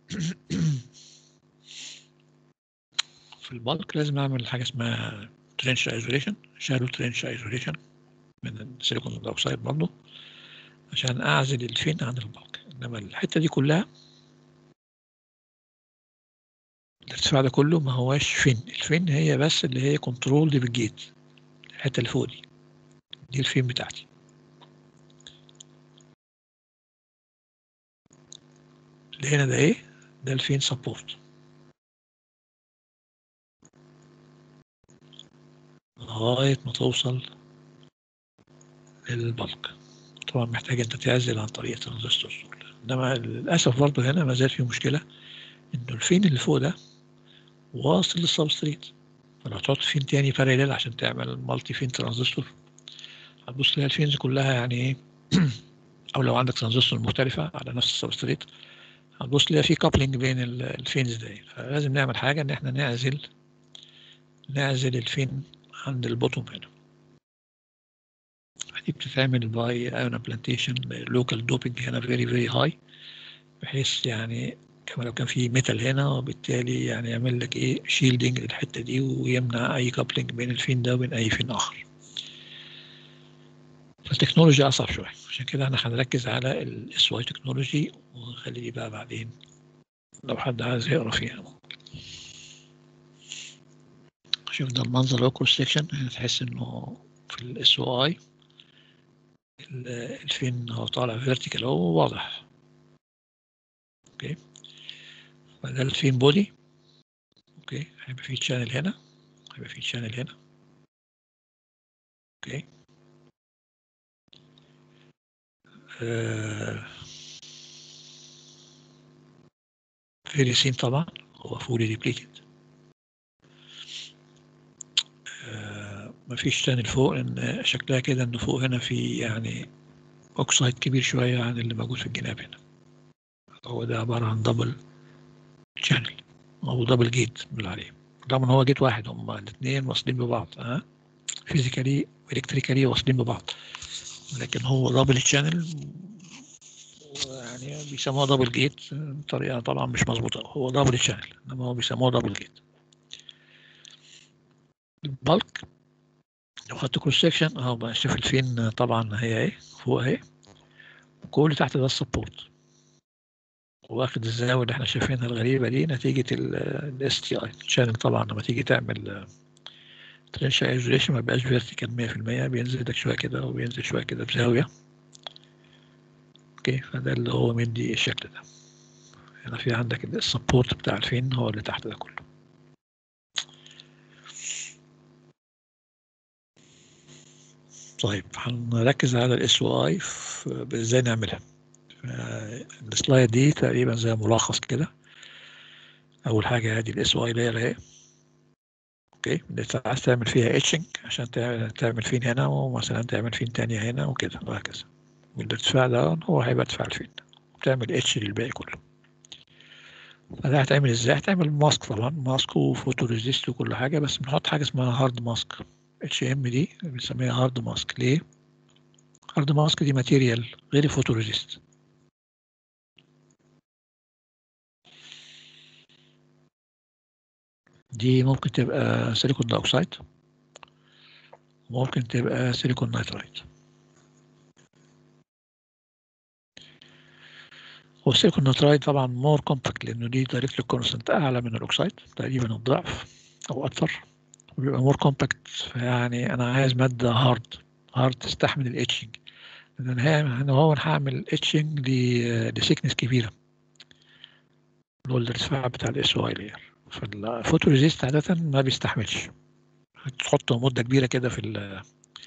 في البلك لازم اعمل حاجه اسمها ترنش ايزوليشن شالو ترنش ايزوليشن من السيليكون دايوكسيد برضه عشان اعزل الفين عن البلك انما الحته دي كلها الارتفاع ده كله ما هواش فين الفين هي بس اللي هي كنترول دي بالجيت الحته اللي فوق دي دي الفين بتاعتي اللي هنا ده ايه ده الفين سبورت لغاية ما توصل للبلك طبعا محتاج انت تعزل عن طريق ترانزستور انما للاسف برضه هنا ما زال في مشكله انه الفين اللي فوق ده واصل للسبستريت فلو تحط فين تاني باراليل عشان تعمل مالتي فين ترانزستور هتبص تلاقي الفينز كلها يعني ايه او لو عندك ترانزستور مختلفه على نفس السبستريت هتبص تلاقي في كابلنج بين الفينز ده فلازم نعمل حاجه ان احنا نعزل نعزل الفين عند البوتوم هنا دي بتتعمل باي ايون بلانتيشن لوكال دوبنج هنا فيري فيري هاي بحيث يعني كما لو كان في ميتال هنا وبالتالي يعني يعمل لك ايه شيلدنج للحته دي ويمنع اي كابلنج بين الفين ده وبين اي فين اخر فالتكنولوجيا اصعب شويه عشان كده احنا هنركز على الاس واي تكنولوجي ونخلي دي بقى بعدين لو حد عايز يقرا فيها شوف ده المنظر اللي هو كروس سكشن هتحس انه في الاس او اي الفين هو طالع فيرتيكال اهو واضح اوكي فده الفين بودي اوكي هيبقى في تشانل هنا هيبقى في شانل هنا اوكي آه فيري سين طبعا هو فولي ديبليتد آه مفيش شانل فوق ان شكلها كده ان فوق هنا في يعني اوكسايد كبير شويه عن اللي موجود في الجناب هنا هو ده عباره عن دبل شانل او دبل جيت بنقول عليه رغم ان هو جيت واحد هما الاثنين واصلين ببعض ها فيزيكالي والكتريكالي واصلين ببعض لكن هو دبل شانل يعني بيسموها دبل جيت بطريقه طبعا مش مظبوطه هو دبل شانل انما هو بيسموها دبل جيت البلك لو خدت كروس سكشن اهو بقى شوف الفين طبعا هي ايه فوق اهي كل اللي تحت ده السبورت واخد الزاويه اللي احنا شايفينها الغريبه دي نتيجه الاس تي اي الشانل طبعا لما تيجي تعمل ترنش ايزوليشن ما بقاش فيرتيكال 100% بينزل لك شويه كده وبينزل شويه كده بزاويه اوكي فده اللي هو مدي الشكل ده هنا في عندك السبورت بتاع الفين هو اللي تحت ده كله طيب هنركز على الاس او اي ازاي نعملها السلايد دي تقريبا زي ملخص كده اول حاجه ادي الاس او اي لاير اهي اوكي انت عايز تعمل فيها اتشنج عشان تعمل فين هنا ومثلا تعمل فين تانية هنا وكده وهكذا والارتفاع ده هو هيبقى ارتفاع الفين بتعمل اتش للباقي كله فده هتعمل ازاي هتعمل ماسك طبعا ماسك وفوتو ريزيست وكل حاجه بس بنحط حاجه اسمها هارد ماسك اتش ام دي بنسميها هارد ماسك ليه هارد ماسك دي ماتيريال غير الفوتو ريزيست دي ممكن تبقى سيليكون دايوكسيد ممكن تبقى سيليكون نايترايت هو السيليكون نايترايت طبعا مور كومباكت لانه دي دايركت كونستنت اعلى من الاوكسيد تقريبا الضعف او اكثر وبيبقى مور كومباكت يعني انا عايز ماده هارد هارد تستحمل الاتشنج لان انا هو انا هعمل اتشنج لسيكنس كبيره اللي هو الارتفاع بتاع الاس او اي لاير فالفوتو ريزيست عادة ما بيستحملش تحطه مدة كبيرة كده في ال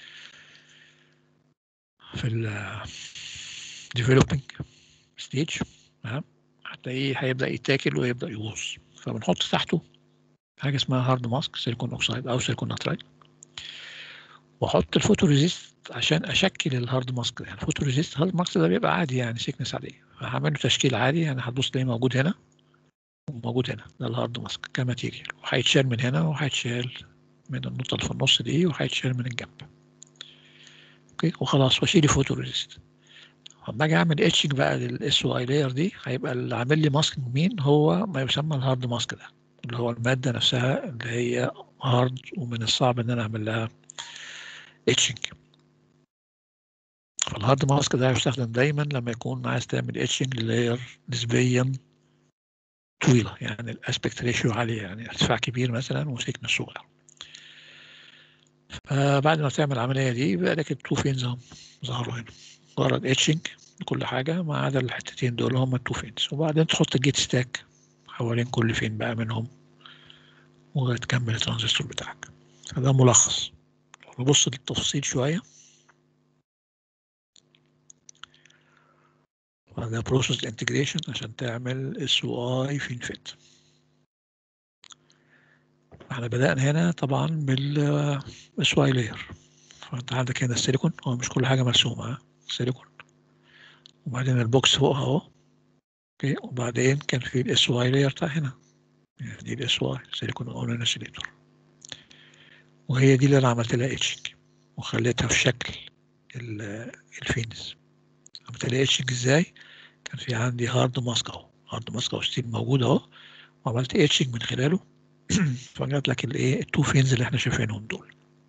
في ال developing stage حتى ايه هيبدأ يتاكل ويبدأ يبوظ فبنحط تحته حاجة اسمها هارد ماسك سيليكون اوكسايد او سيليكون ناترايد واحط الفوتو ريزيست عشان اشكل الهارد ماسك ده يعني الفوتو ريزيست الهارد ماسك ده بيبقى عادي يعني سيكنس عادية فهعمل له تشكيل عادي يعني هتبص تلاقيه موجود هنا موجود هنا ده الهارد ماسك كماتيريال وهيتشال من هنا وهيتشال من النقطة اللي في النص دي وهيتشال من الجنب اوكي وخلاص واشيل الفوتو ريزيست لما اجي اعمل اتشنج بقى للاس او اي لاير دي هيبقى اللي عامل لي ماسك مين هو ما يسمى الهارد ماسك ده اللي هو المادة نفسها اللي هي هارد ومن الصعب ان انا اعمل لها اتشنج فالهارد ماسك ده هيستخدم دايما لما يكون عايز تعمل اتشنج للاير نسبيا طويلة يعني الاسبكت ريشيو عالية يعني ارتفاع كبير مثلا وسكن صغير فبعد ما تعمل العملية دي يبقى لك التو فينز ظهروا هنا مجرد اتشنج لكل حاجة ما عدا الحتتين دول هم التو فينز وبعدين تحط الجيت ستاك حوالين كل فين بقى منهم وتكمل الترانزستور بتاعك فده ملخص نبص للتفصيل شوية وده بروسيس انتجريشن عشان تعمل اس او اي فين فيت احنا بدأنا هنا طبعا بال اس او اي لاير فانت عندك هنا السيليكون هو مش كل حاجة مرسومة سيليكون وبعدين البوكس فوقها اهو اوكي وبعدين كان في الاس او اي لاير بتاع هنا يعني دي الاس او اي سيليكون اون انسيليتور وهي دي اللي انا عملت لها اتشنج وخليتها في شكل الفينس عملت لها اتشنج ازاي كان في عندي هارد ماسك اهو هارد ماسك او ستيل موجود اهو وعملت اتشنج من خلاله فجات لك الايه التو فينز اللي احنا شايفينهم دول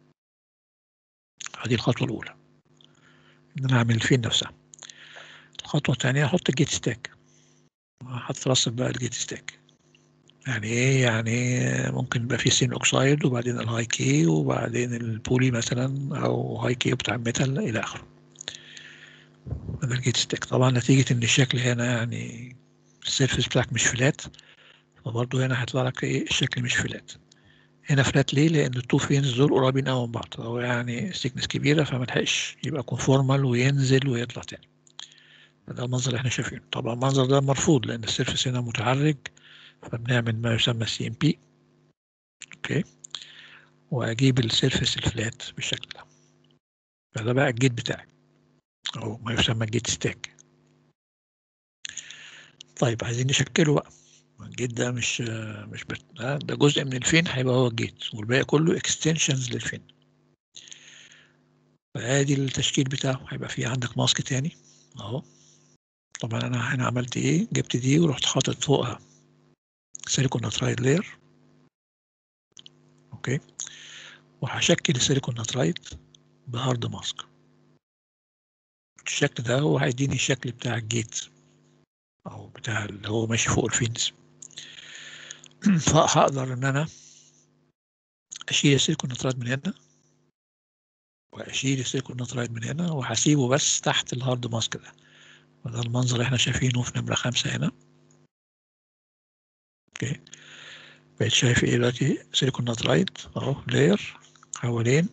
هذه الخطوه الاولى ان انا اعمل الفين نفسها الخطوه الثانيه احط الجيت ستاك احط رصف بقى الجيت ستاك يعني ايه يعني ممكن يبقى في سين اوكسايد وبعدين الهاي كي وبعدين البولي مثلا او هاي كي بتاع الميتال الى اخره ده الجيت ستاك طبعا نتيجة ان الشكل هنا يعني السيرفيس بتاعك مش فلات فبرضه هنا هيطلع لك ايه الشكل مش فلات هنا فلات ليه لان التو فينز دول قريبين قوي من بعض او يعني سيكنس كبيره فما لحقش يبقى كونفورمال وينزل ويطلع تاني ده المنظر اللي احنا شايفينه طبعا المنظر ده مرفوض لان السيرفس هنا متعرج فبنعمل ما يسمى سي ام بي اوكي واجيب السيرفس الفلات بالشكل ده فده بقى الجيت بتاعي او ما يسمى الجيت ستاك طيب عايزين نشكله بقى الجيت ده مش مش بت... ده, ده جزء من الفين هيبقى هو الجيت والباقي كله اكستنشنز للفين فادي التشكيل بتاعه هيبقى فيه عندك ماسك تاني اهو طبعا انا هنا عملت ايه جبت دي ورحت حاطط فوقها سيليكون نترايد لاير اوكي وهشكل السيليكون نترايد بهارد ماسك الشكل ده هو هيديني الشكل بتاع الجيت او بتاع اللي هو ماشي فوق الفينز فهقدر ان انا اشيل السيليكون نترايد من هنا واشيل السيليكون نترايد من هنا وهسيبه بس تحت الهارد ماسك ده وده المنظر اللي احنا شايفينه في نمرة خمسة هنا اوكي بقيت شايف ايه دلوقتي سيليكون نترايد اهو لاير حوالين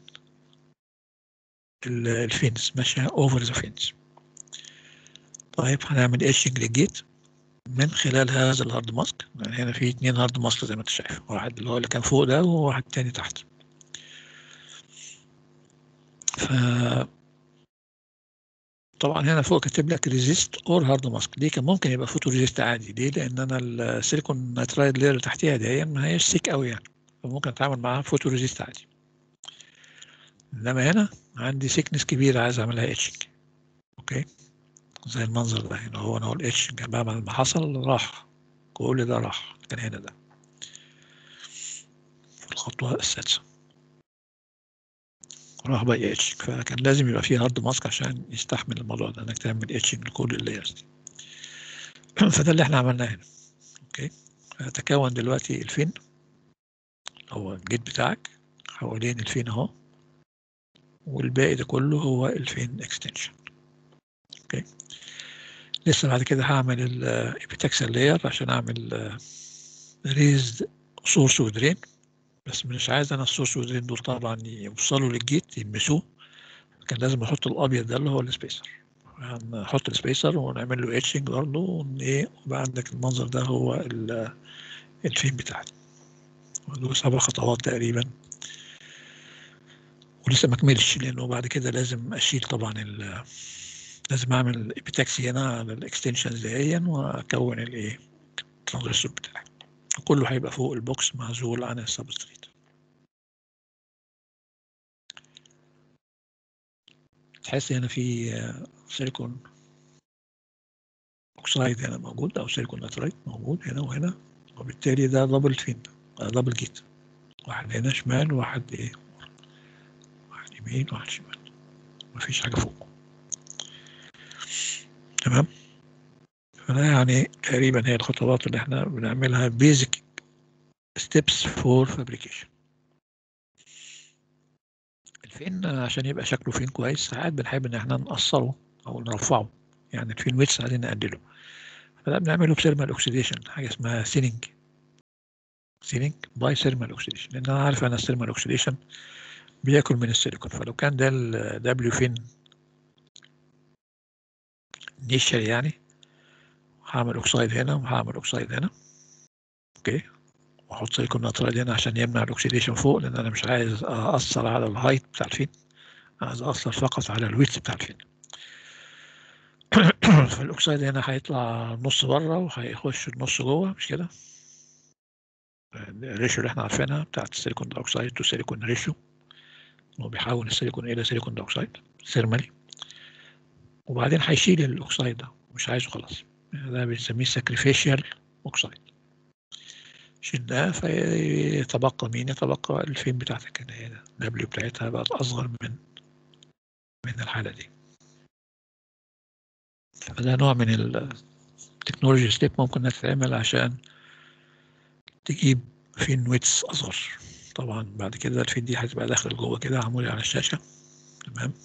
الفينز ماشية اوفر ذا فينز طيب هنعمل ايشنج للجيت من خلال هذا الهارد ماسك يعني هنا في اتنين هارد ماسك زي ما انت شايف واحد اللي هو اللي كان فوق ده وواحد تاني تحت ف طبعا هنا فوق كاتب لك ريزيست اور هارد ماسك دي كان ممكن يبقى فوتو ريزيست عادي ليه لان انا السيليكون نيترايد لير اللي تحتيها دي ما هيش سيك قوي يعني فممكن اتعامل معاها فوتو ريزيست عادي انما هنا عندي سيكنس كبيره عايز اعملها اتشنج اوكي زي المنظر ده هنا هو انا هو الاتشنج بعد ما حصل راح كل ده راح كان هنا ده في الخطوه السادسه راح بقى اتشنج فكان لازم يبقى فيه هارد ماسك عشان يستحمل الموضوع ده انك تعمل اتشنج لكل اللايرز دي فده اللي احنا عملناه هنا اوكي تكون دلوقتي الفين هو الجيت بتاعك حوالين الفين اهو والباقي ده كله هو الفين اكستنشن اوكي لسه بعد كده هعمل الابيتاكسل لاير عشان اعمل ريزد سورس ودرين بس مش عايز انا السورس ودرين دول طبعا يوصلوا للجيت يلمسوه كان لازم احط الابيض ده اللي هو السبيسر هنحط السبيسر ونعمل له اتشنج برضه ايه وبقى عندك المنظر ده هو الفين بتاعي دول سبع خطوات تقريبا ولسه ما كملش لانه بعد كده لازم اشيل طبعا لازم اعمل ابيتاكسي هنا على الاكستنشنز دي واكون الايه الترانزستور بتاعي كله هيبقى فوق البوكس معزول عن السبستريت تحس هنا في سيليكون اوكسايد هنا موجود او سيليكون نترايت موجود هنا وهنا وبالتالي ده دبل فين دبل جيت واحد هنا شمال وواحد ايه واحد يمين وواحد شمال مفيش حاجة فوق تمام فده يعني تقريبا هي الخطوات اللي احنا بنعملها basic steps for fabrication الفين عشان يبقى شكله فين كويس ساعات بنحب ان احنا نقصره او نرفعه يعني الفين ويتس عايزين نقلله فده بنعمله بسيرمال اوكسيديشن حاجه اسمها سيننج سيننج باي سيرمال اوكسيديشن لان انا عارف ان السيرمال اوكسيديشن بياكل من السيليكون فلو كان ده الدبليو فين نيشر يعني هعمل اوكسايد هنا وهعمل اوكسايد هنا اوكي واحط سيليكون نترايد هنا عشان يمنع الاكسيديشن فوق لان انا مش عايز اثر على الهايت بتاع الفين عايز اثر فقط على الويتس بتاع الفين فالاكسايد هنا هيطلع نص بره وهيخش النص جوه مش كده الريشيو اللي احنا عارفينها بتاعت السيليكون دايوكسيد تو سيليكون ريشيو هو بيحول السيليكون الى سيليكون دايوكسيد سيرمالي وبعدين هيشيل الاكسايد ده مش عايزه خلاص ده بنسميه ساكريفيشال اوكسايد شلناه فيتبقى مين يتبقى الفين بتاعتك اللي هي الدبليو بتاعتها بقت اصغر من من الحاله دي فده نوع من التكنولوجي ستيب ممكن انها تتعمل عشان تجيب فين ويتس اصغر طبعا بعد كده الفين دي هتبقى داخل جوه كده عمولي على الشاشه تمام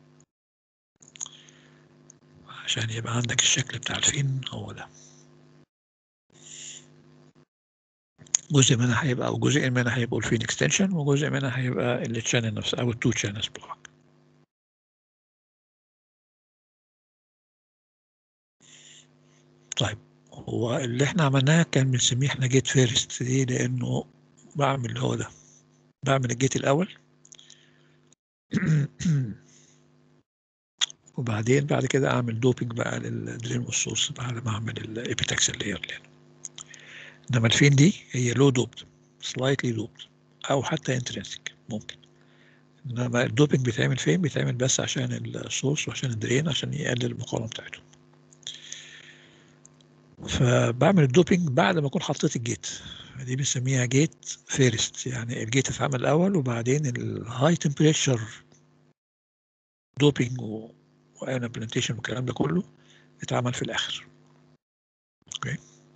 عشان يبقى عندك الشكل بتاع الفين هو ده جزء منها هيبقى او جزء منها هيبقوا الفين اكستنشن وجزء منها هيبقى التشانل نفسها او التو تشانلز بتوعك طيب هو اللي احنا عملناه كان بنسميه احنا جيت فيرست ليه لانه بعمل اللي هو ده بعمل الجيت الاول وبعدين بعد كده اعمل دوبينج بقى للدرين والسورس بعد ما اعمل الابيتاكسل لاير اللي انما الفين دي هي لو دوبت سلايتلي دوبت او حتى انترنسك ممكن انما الدوبينج بيتعمل فين بيتعمل بس عشان السورس وعشان الدرين عشان يقلل المقاومه بتاعتهم فبعمل الدوبينج بعد ما اكون حطيت الجيت دي بنسميها جيت فيرست يعني الجيت اتعمل الاول وبعدين الهاي تمبريتشر دوبينج وايون امبلانتيشن والكلام ده كله اتعمل في الاخر اوكي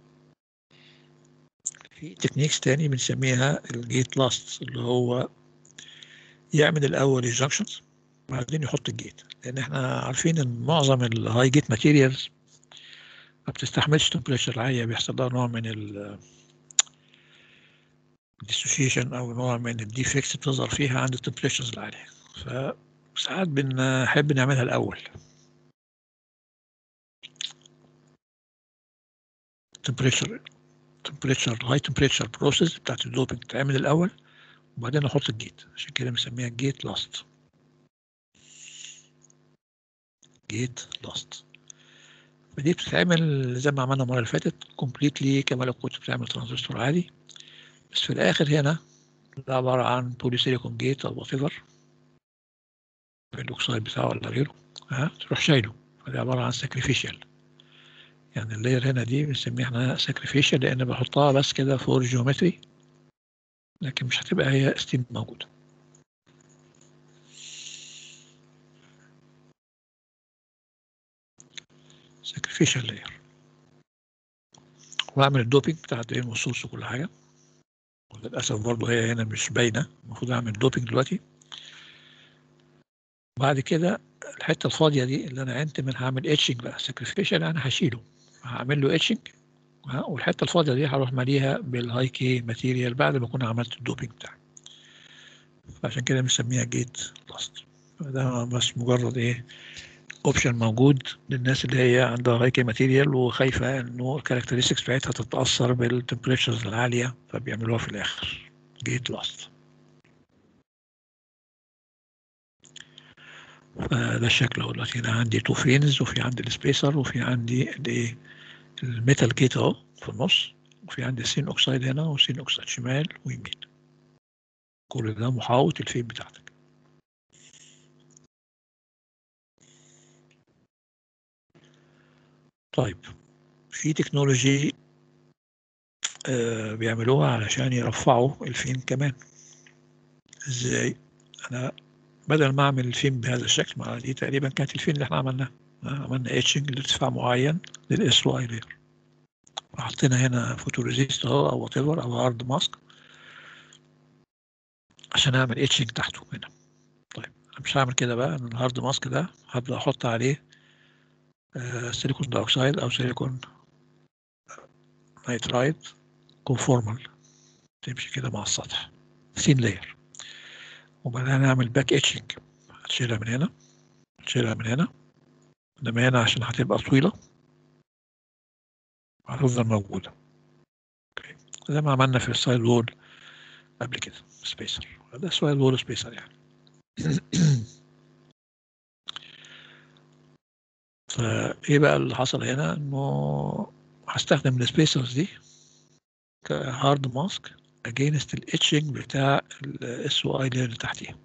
في تكنيكس تاني بنسميها الجيت لاست اللي هو يعمل الاول الجنكشنز بعدين يحط الجيت لان احنا عارفين ان معظم الهاي جيت ماتيريالز ما بتستحملش تمبريتشر عاليه بيحصل لها نوع من ال dissociation او نوع من الديفكتس بتظهر فيها عند التمبريتشرز العاليه فساعات بنحب نعملها الاول temperature temperature high temperature process بتاعت الدوبينج تتعمل الاول وبعدين احط الجيت عشان كده بنسميها جيت لاست جيت لاست فدي بتتعمل زي ما عملنا المره اللي فاتت كومبليتلي كما لو كنت بتعمل ترانزستور عادي بس في الاخر هنا ده عباره عن بولي سيليكون جيت او وات ايفر الاكسايد بتاعه ولا غيره ها تروح شايله فدي عباره عن ساكريفيشال يعني اللاير هنا دي بنسميها احنا ساكريفيشال لان بحطها بس كده فور جيومتري لكن مش هتبقى هي ستيم موجوده ساكريفيشال لاير واعمل الدوبينج بتاع الدرين والسورس وكل حاجه وللاسف برضه هي هنا مش باينه المفروض اعمل دوبينج دلوقتي بعد كده الحته الفاضيه دي اللي انا عينت منها هعمل اتشنج بقى ساكريفيشال انا هشيله هعمل له اتشنج والحته الفاضيه دي هروح ماليها بالهاي كي ماتيريال بعد ما اكون عملت الدوبينج بتاعي فعشان كده بنسميها جيت لاست ده بس مجرد ايه اوبشن موجود للناس اللي هي عندها هاي كي ماتيريال وخايفه انه الكاركترستكس بتاعتها تتاثر بالتمبريتشرز العاليه فبيعملوها في الاخر جيت لاست فده الشكل اهو دلوقتي هنا عندي تو فينز وفي عندي السبيسر وفي عندي الايه الميتال جيت اهو في النص وفي عندي السين اوكسايد هنا والسين اوكسايد شمال ويمين كل ده محاوط الفين بتاعتك طيب في تكنولوجي آه بيعملوها علشان يرفعوا الفين كمان ازاي انا بدل ما اعمل الفين بهذا الشكل ما دي تقريبا كانت الفين اللي احنا عملناها عملنا اتشنج لارتفاع معين للاس واي لير وحطينا هنا فوتوريزيست اهو او وات ايفر او هارد ماسك عشان اعمل اتشنج تحته هنا طيب انا مش هعمل كده بقى انا الهارد ماسك ده هبدا احط عليه آه سيليكون دايوكسيد او سيليكون نيترايد كونفورمال تمشي كده مع السطح ثين لاير وبعدين نعمل باك اتشنج هتشيلها من هنا هتشيلها من هنا انما هنا عشان هتبقى طويلة هتفضل موجودة اوكي زي ما عملنا في السايد وول قبل كده سبيسر ده سايد وول سبيسر يعني فايه بقى اللي حصل هنا انه هستخدم السبيسرز دي كهارد ماسك اجينست الاتشنج بتاع الاس او اي لاير اللي تحتيها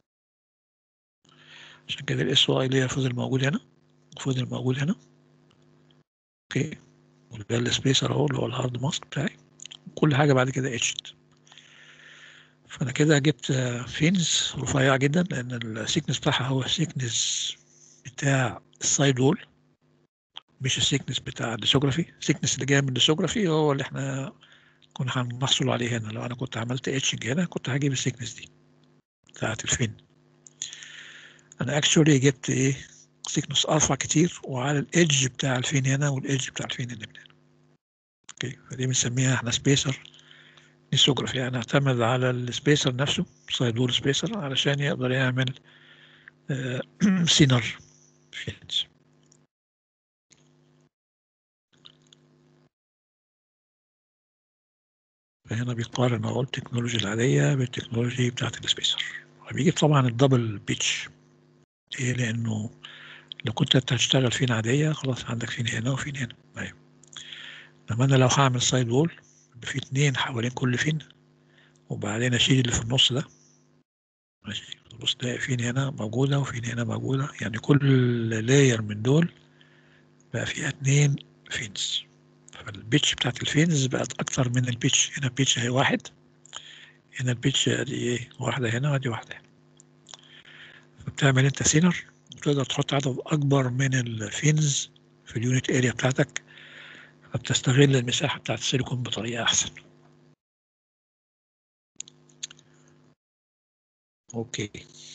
عشان كده الاس او اي لاير فضل موجود هنا وفضل موجود هنا اوكي وده السبيسر اهو اللي هو الهارد ماسك بتاعي كل حاجه بعد كده اتشت فانا كده جبت فينز رفيعه جدا لان السيكنس بتاعها هو السيكنس بتاع السايد وول مش السيكنس بتاع الليثوجرافي السيكنس اللي جاي من الليثوجرافي هو اللي احنا كنا هنحصل عليه هنا لو انا كنت عملت اتشنج هنا كنت هجيب السيكنس دي بتاعت الفين انا اكشولي جبت ايه سيكنس ارفع كتير وعلى الايدج بتاع الفين هنا والايدج بتاع الفين اللي من هنا اوكي فدي بنسميها احنا سبيسر ليثوجرافي يعني اعتمد على السبيسر نفسه سايد وول سبيسر علشان يقدر يعمل آه، سينر فيلدز فهنا بيقارن اهو التكنولوجيا العادية بالتكنولوجي بتاعت السبيسر بيجيب طبعا الدبل بيتش ايه لانه لو كنت انت هتشتغل فين عادية خلاص عندك فين هنا وفين هنا ايوه لما انا لو هعمل سايد وول يبقى في اتنين حوالين كل فين وبعدين اشيل اللي في النص ده ماشي بص تلاقي فين هنا موجودة وفين هنا موجودة يعني كل لاير من دول بقى فيها اتنين فينز فالبيتش بتاعت الفينز بقت أكتر من البيتش هنا البيتش هي واحد هنا البيتش دي ايه واحدة هنا ودي واحدة هنا فبتعمل انت سينر وتقدر تحط عدد أكبر من الفينز في اليونت اريا بتاعتك فبتستغل المساحة بتاعت السيليكون بطريقة أحسن اوكي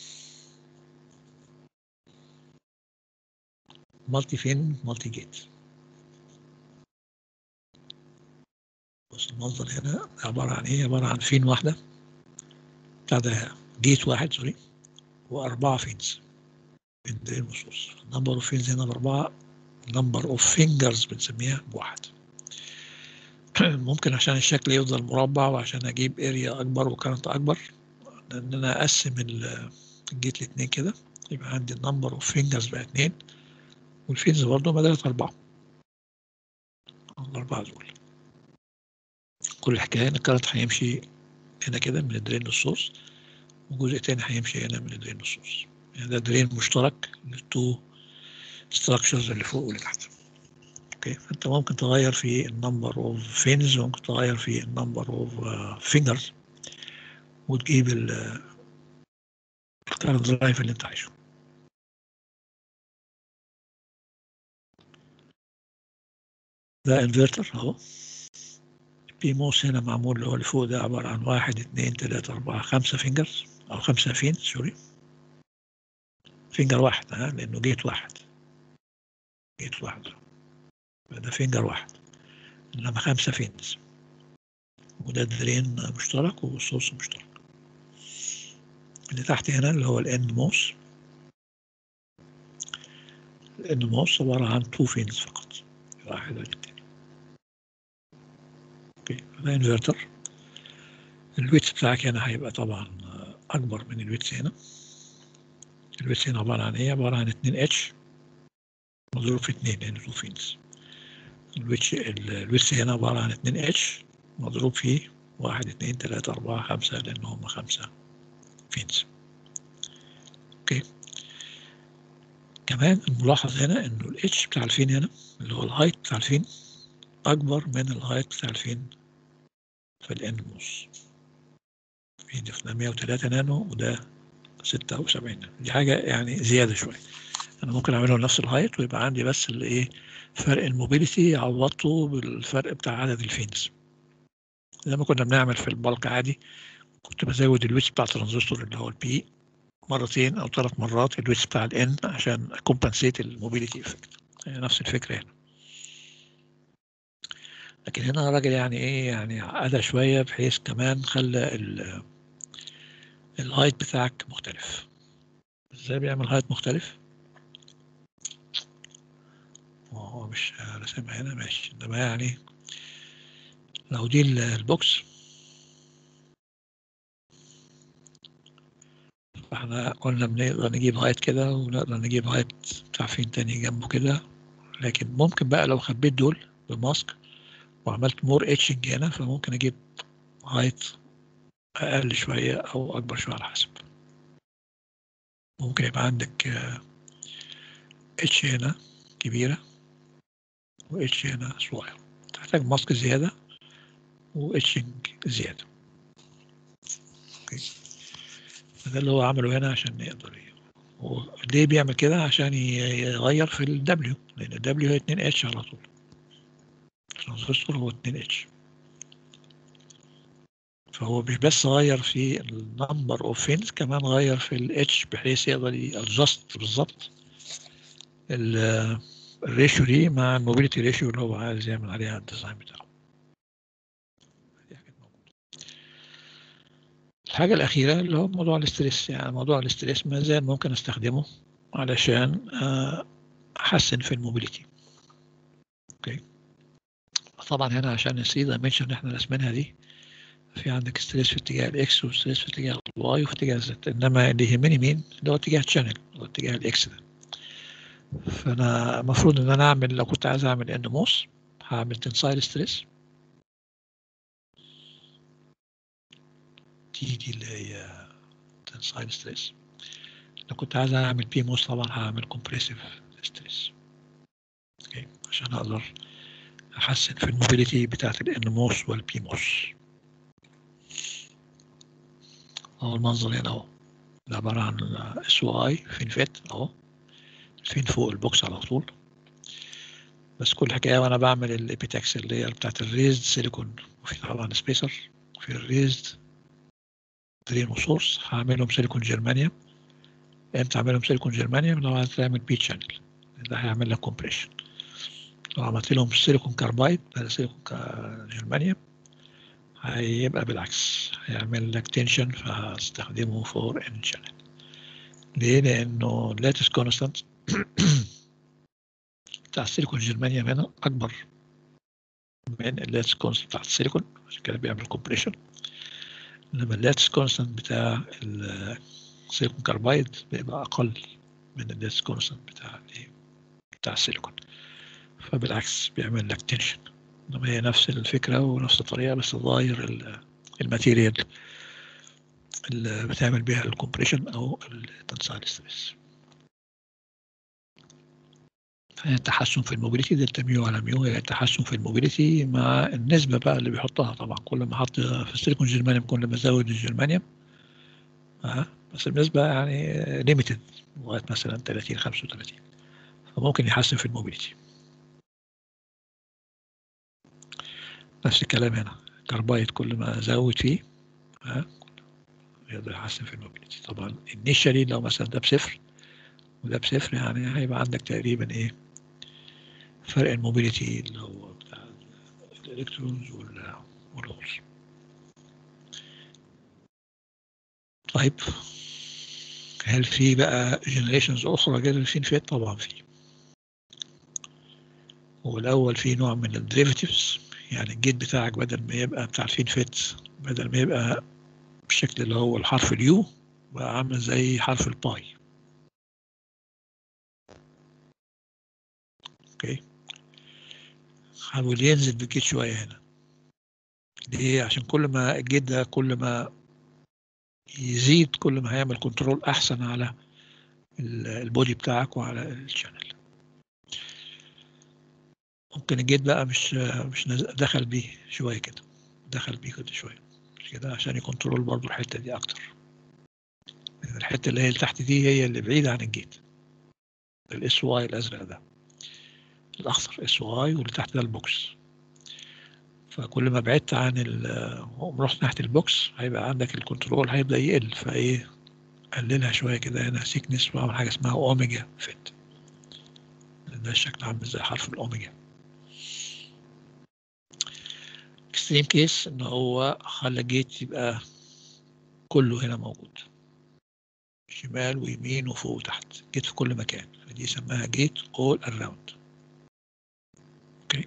مالتي فين مالتي جيت بص المنظر هنا عبارة عن ايه عبارة عن فين واحدة بتاع ده جيت واحد سوري وأربعة فينز من دي النصوص نمبر اوف فينز هنا بأربعة نمبر اوف فينجرز بنسميها بواحد ممكن عشان الشكل يفضل مربع وعشان اجيب اريا اكبر وكارنت اكبر ان انا اقسم الجيت لاتنين كده يبقى عندي النمبر اوف فينجرز بقى اتنين والفينز برضه بدأت أربعة الأربعة دول كل الحكاية إن الكارت هيمشي هنا كده من الدرين للسورس وجزء تاني هيمشي هنا من الدرين للسورس يعني ده درين مشترك للتو ستراكشرز اللي فوق واللي تحت اوكي فانت ممكن تغير في النمبر اوف فينز وممكن تغير في النمبر اوف فينجرز وتجيب الكارنت درايف اللي انت عايزه ده انفرتر اهو البي موس هنا معمول اللي هو اللي فوق ده عبارة عن واحد اتنين تلاتة أربعة خمسة فينجرز أو خمسة فين سوري فينجر واحد ها لأنه جيت واحد جيت واحد ده فينجر واحد إنما خمسة فينز وده درين مشترك والسورس مشترك اللي تحت هنا اللي هو الاند موس الاند موس عبارة عن تو فينز فقط واحد والتاني اوكي ده انفرتر الويتس بتاعك هنا هيبقى طبعا اكبر من الويتس هنا الويتس هنا عبارة عن ايه عبارة عن 2 اتش مضروب في 2 لان تو فينز الويتس الويتس هنا عبارة عن 2 اتش مضروب في واحد اتنين تلاتة أربعة خمسة لأن هم خمسة فينز اوكي كمان الملاحظ هنا انه الاتش بتاع الفين هنا اللي هو الهايت بتاع الفين اكبر من الهايت بتاع الفين في الان موس في ده 103 نانو وده 76 نانو دي حاجة يعني زيادة شوية انا ممكن اعمله نفس الهايت ويبقى عندي بس الايه فرق الموبيليتي عوضته بالفرق بتاع عدد الفينز زي ما كنا بنعمل في البلق عادي كنت بزود الويتش بتاع الترانزستور اللي هو البي مرتين او ثلاث مرات الويتش بتاع الان عشان اكومبنسيت الموبيليتي افكت نفس الفكره هنا لكن هنا الراجل يعني ايه يعني عقدها شويه بحيث كمان خلى الهايت بتاعك مختلف ازاي بيعمل هايت مختلف هو مش رسمها هنا ماشي انما يعني لو دي البوكس فاحنا قلنا بنقدر نجيب هايت كده ونقدر نجيب هايت بتاع فين تاني جنبه كده لكن ممكن بقى لو خبيت دول بماسك وعملت مور اتشنج هنا فممكن اجيب هايت اقل شوية او اكبر شوية على حسب ممكن يبقى عندك اتش هنا كبيرة واتش هنا صغير تحتاج ماسك زيادة واتشنج زيادة اوكي ده اللي هو عمله هنا عشان يقدر ليه بيعمل كده عشان يغير في ال W لأن ال W هي 2 اتش على طول الترانزستور هو 2 اتش فهو مش بس غير في النمبر اوف فينز كمان غير في الاتش بحيث يقدر يادجست بالظبط الريشيو دي مع الموبيليتي ريشيو اللي هو عايز يعمل عليها الديزاين بتاعه دي حاجات موجودة الحاجة الأخيرة اللي هو موضوع الاسترس يعني موضوع الاسترس ما زال ممكن أستخدمه علشان آه، أحسن في الموبيليتي أوكي طبعا هنا عشان نسي دايمنشن اللي احنا رسمينها دي في عندك ستريس في اتجاه الاكس وستريس في اتجاه الواي وفي اتجاه الزد انما اللي يهمني مين اللي هو اتجاه الشانل اللي هو اتجاه الاكس ده فانا المفروض ان انا اعمل لو كنت عايز اعمل ان موس هعمل تنسايل ستريس تي دي اللي هي تنسايل ستريس لو كنت عايز اعمل بي موس طبعا هعمل كومبريسيف ستريس اوكي عشان اقدر احسن في الموبيليتي بتاعت الان موس والبي موس اهو المنظر هنا اهو ده عبارة عن اس او اي فين فات اهو فين فوق البوكس على طول بس كل حكاية وانا بعمل الابيتاكس اللي هي بتاعت الريزد سيليكون وفي طبعا سبيسر في الريزد درين وسورس هعملهم سيليكون جرمانيوم امتى اعملهم سيليكون جرمانيوم لو عايز تعمل بي شانل ده هيعمل لك كومبريشن لو عملت لهم سيليكون كاربايد ده سيليكون جرمانيوم هيبقى بالعكس هيعمل لك تنشن فهستخدمه فور ان شانل ليه؟ لأنه اللاتس كونستانت بتاع السيليكون جرمانيوم هنا أكبر من اللاتس كونستانت بتاع السيليكون عشان كده بيعمل كومبريشن إنما اللاتس كونستانت بتاع السيليكون كاربايد بيبقى أقل من اللاتس كونستانت بتاع الإيه؟ بتاع السيليكون فبالعكس بيعمل لك تنشن إنما هي نفس الفكرة ونفس الطريقة بس تغير الماتيريال اللي بتعمل بيها الكومبريشن أو التنسايل ستريس التحسن في الموبيليتي دلتا ميو على ميو هي التحسن في الموبيليتي مع النسبة بقى اللي بيحطها طبعا كل ما احط في السيليكون جرمانيوم كل ما ازود الجرمانيوم أه. بس النسبة يعني ليميتد لغاية مثلا 30 35 فممكن يحسن في الموبيليتي نفس الكلام هنا كربايد كل ما ازود فيه أه. يقدر يحسن في الموبيليتي طبعا انيشالي لو مثلا ده بصفر وده بصفر يعني هيبقى عندك تقريبا ايه فرق الموبيليتي اللي هو بتاع الالكترونز والهولز طيب هل في بقى جنريشنز اخرى غير الفين فيت طبعا في والاول في نوع من الديريفاتيفز يعني الجيت بتاعك بدل ما يبقى بتاع الفين فيت بدل ما يبقى بالشكل اللي هو الحرف اليو بقى عامل زي حرف الباي اوكي حاول ينزل بالجيت شوية هنا ليه عشان كل ما الجيت ده كل ما يزيد كل ما هيعمل كنترول احسن على البودي بتاعك وعلى الشانل ممكن الجيت بقى مش مش دخل بيه شوية كده دخل بيه كده شوية مش كده عشان يكنترول برضو الحتة دي أكتر الحتة اللي هي اللي تحت دي هي اللي بعيدة عن الجيت الاس واي الأزرق ده الأخضر اس واي واللي تحت ده البوكس فكل ما بعدت عن ال رحت ناحية البوكس هيبقى عندك الكنترول هيبدأ يقل فإيه قللها شوية كده هنا سيكنس وأعمل حاجة اسمها أوميجا فيت ده الشكل عامل زي حرف الأوميجا اكستريم كيس ان هو خلى جيت يبقى كله هنا موجود شمال ويمين وفوق وتحت جيت في كل مكان فدي سماها جيت اول اراوند اوكي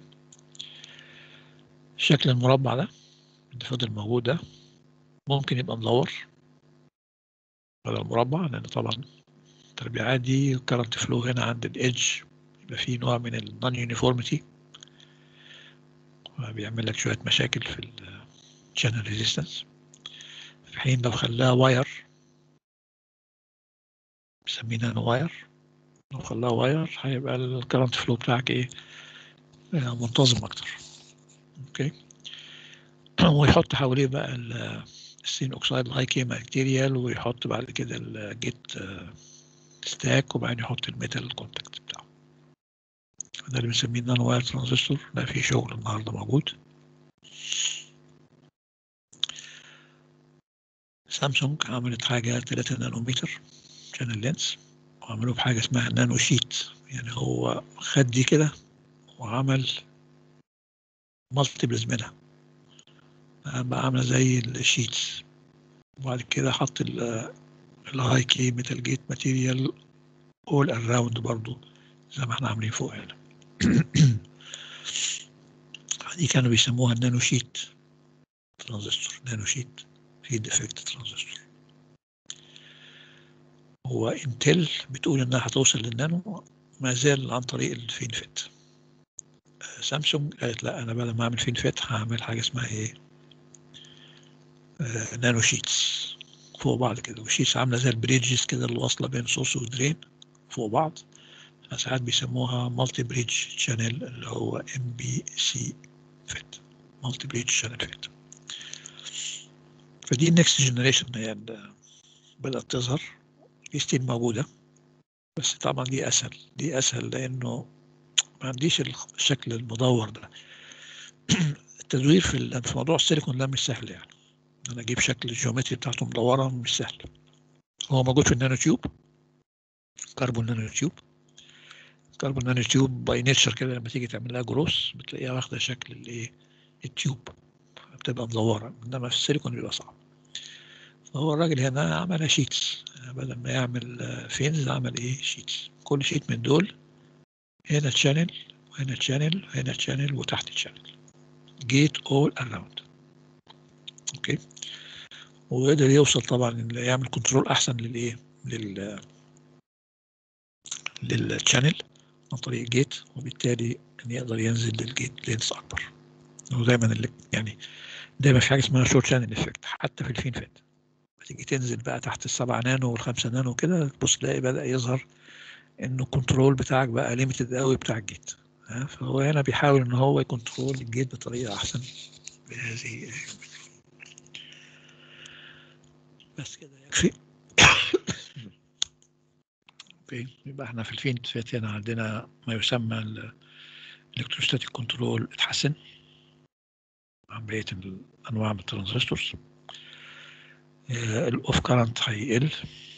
شكل المربع ده اللي فضل موجود ده ممكن يبقى مدور بدل مربع لان طبعا التربيعات دي كارنت فلو هنا عند الايدج يبقى فيه نوع من النون يونيفورميتي بيعمل لك شوية مشاكل في الشانل ريزيستنس في حين لو خلاها واير بسمينها واير لو خلاها واير هيبقى الكرنت فلو بتاعك ايه منتظم اكتر اوكي ويحط حواليه بقى السين اوكسايد الهاي كي ماتيريال ويحط بعد كده الجيت ستاك وبعدين يحط الميتال كونتاكت بتاعه ده اللي بنسميه نان واير ترانزستور ده فيه شغل النهارده موجود سامسونج عملت حاجة 3 نانومتر عشان اللينس وعملوه بحاجة اسمها نانو شيت يعني هو خد دي كده وعمل مالتيبلز منها بقى عاملة زي الشيتس وبعد كده حط الهاي كي ميتال جيت ماتيريال اول اراوند برضو زي ما احنا عاملين فوق هنا دي كانوا بيسموها النانو شيت ترانزستور نانو شيت فيد افكت ترانزستور هو انتل بتقول انها هتوصل للنانو ما زال عن طريق الفين فيت سامسونج قالت لا انا بدل ما اعمل فين فيت هعمل حاجه اسمها ايه آه نانو شيتس فوق بعض كده والشيتس عامله زي البريدجز كده اللي واصله بين سورس ودرين فوق بعض ساعات بيسموها مالتي بريدج شانل اللي هو ام بي سي فيت مالتي بريدج شانل فيت فدي النكست جنريشن يعني بدأت تظهر دي ستيل موجودة بس طبعا دي أسهل دي أسهل لأنه ما عنديش الشكل المدور ده التدوير في في موضوع السيليكون ده مش سهل يعني انا اجيب شكل الجيومتري بتاعته مدوره مش سهل هو موجود في النانو تيوب كربون نانو تيوب كربون نانو تيوب باي نيتشر كده لما تيجي تعمل لها جروس بتلاقيها واخده شكل الايه التيوب بتبقى مدوره انما في السيليكون بيبقى صعب فهو الراجل هنا عملها شيتس بدل ما يعمل فينز عمل ايه شيتس كل شيت من دول هنا تشانل وهنا تشانل وهنا تشانل وتحت تشانل جيت اول اراوند اوكي وقدر يوصل طبعا يعمل كنترول احسن للايه لل للشانل عن طريق جيت وبالتالي ان يقدر ينزل للجيت لينس اكبر هو دايما اللي يعني دايما في حاجه اسمها شورت شانل افكت حتى في الفين فات تيجي تنزل بقى تحت السبعة نانو والخمسة نانو كده تبص تلاقي بدأ يظهر انه الكنترول بتاعك بقى ليميتد قوي بتاع الجيت فهو هنا بيحاول ان هو يكنترول الجيت بطريقة احسن بهذه بس كده يكفي اوكي يبقى احنا في الفين فات هنا عندنا ما يسمى الالكتروستاتيك كنترول اتحسن عملية انواع من الترانزستورز الاوف كارنت هيقل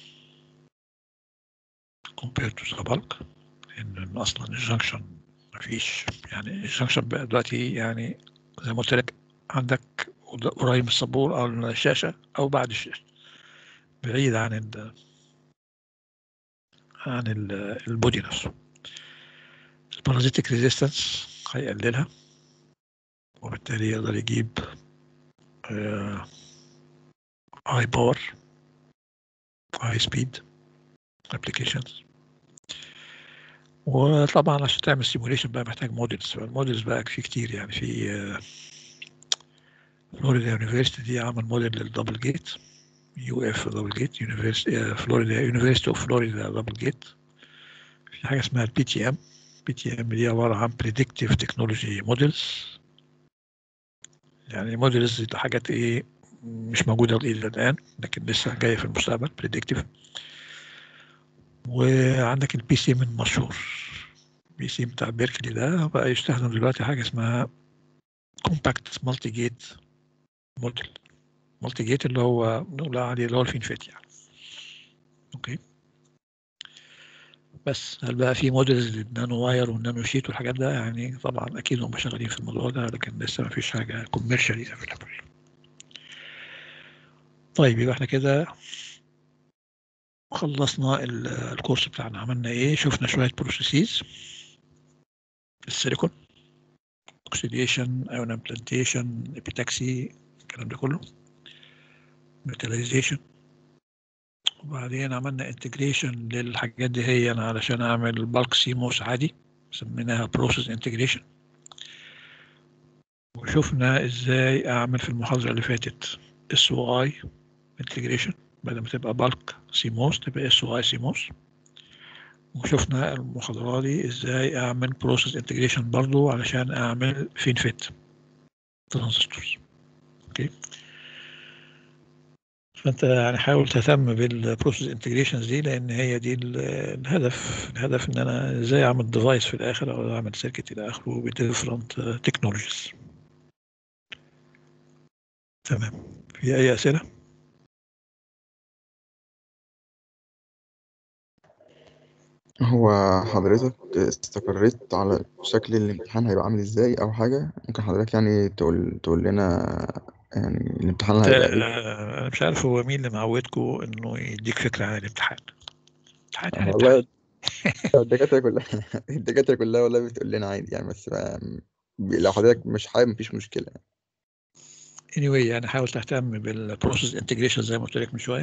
compared to the bulk لان اصلا الجنكشن مفيش يعني الجنكشن بقى دلوقتي يعني زي ما قلت لك عندك قريب من السبور او الشاشه او بعد الشاشه بعيد عن ال عن ال البودي نفسه البارازيتيك ريزيستنس هيقللها وبالتالي يقدر يجيب هاي باور هاي سبيد ابلكيشنز وطبعا عشان تعمل سيموليشن بقى محتاج موديلز الموديلز بقى في كتير يعني في فلوريدا يونيفرستي دي عمل موديل للدبل جيت يو اف دبل جيت يونيفرستي فلوريدا يونيفرستي اوف فلوريدا دبل جيت في حاجه اسمها البي تي ام بي تي ام دي عباره عن بريدكتيف تكنولوجي موديلز يعني موديلز دي حاجات ايه مش موجوده الى الان لكن لسه جايه في المستقبل بريدكتيف وعندك البي سي من مشهور البي سي بتاع بيركلي ده بقى يستخدم دلوقتي حاجه اسمها كومباكت مالتي جيت موديل مالتي جيت اللي هو بنقول عليه اللي هو الفين فيت يعني اوكي بس هل بقى في موديلز للنانو واير والنانو شيت والحاجات ده يعني طبعا اكيد هم شغالين في الموضوع ده لكن لسه ما فيش حاجه كوميرشالي افيلابل طيب يبقى احنا كده خلصنا الكورس بتاعنا عملنا ايه شفنا شويه بروسيسز السيليكون اوكسيديشن ايون امبلانتيشن ابيتاكسي الكلام ده كله ميتاليزيشن وبعدين عملنا انتجريشن للحاجات دي هي أنا علشان اعمل بالك سيموس عادي سميناها بروسيس انتجريشن وشفنا ازاي اعمل في المحاضره اللي فاتت اس او اي انتجريشن بدل ما تبقى بالك سيموس تبقى اس او اي سيموس وشفنا المحاضرة دي ازاي اعمل بروسيس انتجريشن برضو علشان اعمل فين فيت ترانزستورز اوكي فانت يعني حاول تهتم بالبروسيس انتجريشنز دي لان هي دي الهدف الهدف ان انا ازاي اعمل ديفايس في الاخر او اعمل سيركت الى اخره بديفرنت تكنولوجيز تمام في اي اسئله هو حضرتك استقريت على شكل الامتحان هيبقى عامل ازاي او حاجة ممكن حضرتك يعني تقول تقول لنا يعني الامتحان أنت- هيبقى ايه آه، انا مش عارف هو مين اللي معودكم انه يديك فكره عن الامتحان امتحان يعني والله امتحان الدكاترة كلها الدكاترة كلها والله بتقول لنا عادي يعني بس بقى لو حضرتك مش حابب مفيش مشكلة anyway يعني حاول تهتم بالبروسيس انتجريشن زي ما قلت لك من شويه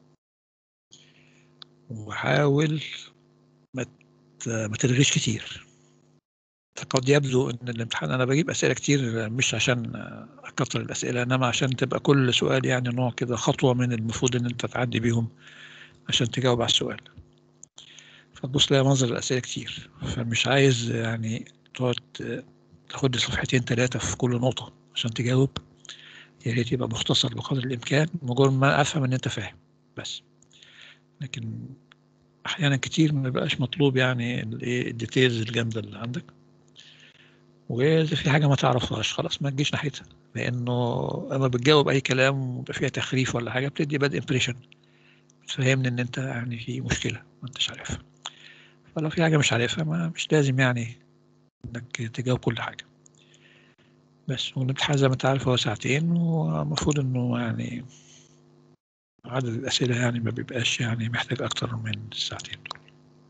وحاول ما ت- ما تلغيش كتير قد يبدو ان الامتحان انا بجيب اسئله كتير مش عشان اكتر الاسئله انما عشان تبقى كل سؤال يعني نوع كده خطوه من المفروض ان انت تعدي بيهم عشان تجاوب على السؤال فتبص تلاقي منظر الاسئله كتير فمش عايز يعني تقعد تاخد لي صفحتين ثلاثه في كل نقطه عشان تجاوب يا ريت يبقى مختصر بقدر الامكان مجرد ما افهم ان انت فاهم بس لكن احيانا كتير ما بيبقاش مطلوب يعني الايه الديتيلز الجامده اللي عندك واذا في حاجه ما تعرفهاش خلاص ما تجيش ناحيتها لانه اما بتجاوب اي كلام ويبقى فيها تخريف ولا حاجه بتدي باد امبريشن بتفهمني ان انت يعني في مشكله ما انتش عارفها فلو في حاجه مش عارفها ما مش لازم يعني انك تجاوب كل حاجه بس والامتحان زي ما انت عارف هو ساعتين والمفروض انه يعني عدد الاسئله يعني ما بيبقاش يعني محتاج اكتر من الساعتين دول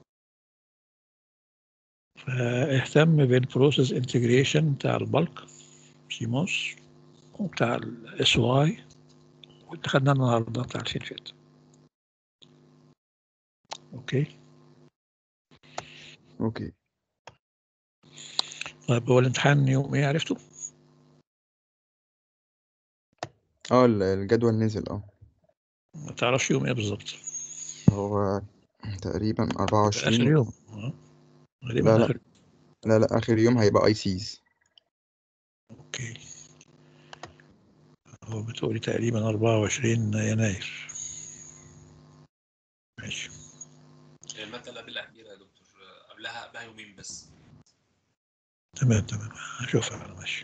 فاهتم بالبروسيس انتجريشن بتاع البلك سيموس وبتاع الاس واي واللي خدناه النهارده بتاع الفينفيت اوكي اوكي طيب هو الامتحان يوم ايه عرفته؟ اه ال- الجدول نزل اه ما تعرفش يوم ايه بالظبط هو تقريبا أربعة اخر وعشرين يوم آه. غالبا لا لا اخر لا لا آخر يوم هيبقى اي سيز اوكي هو بتقولي تقريبا 24 يناير ماشي المادة اللي قبل الأخيرة يا دكتور قبلها قبلها يومين بس تمام تمام هشوفها انا ماشي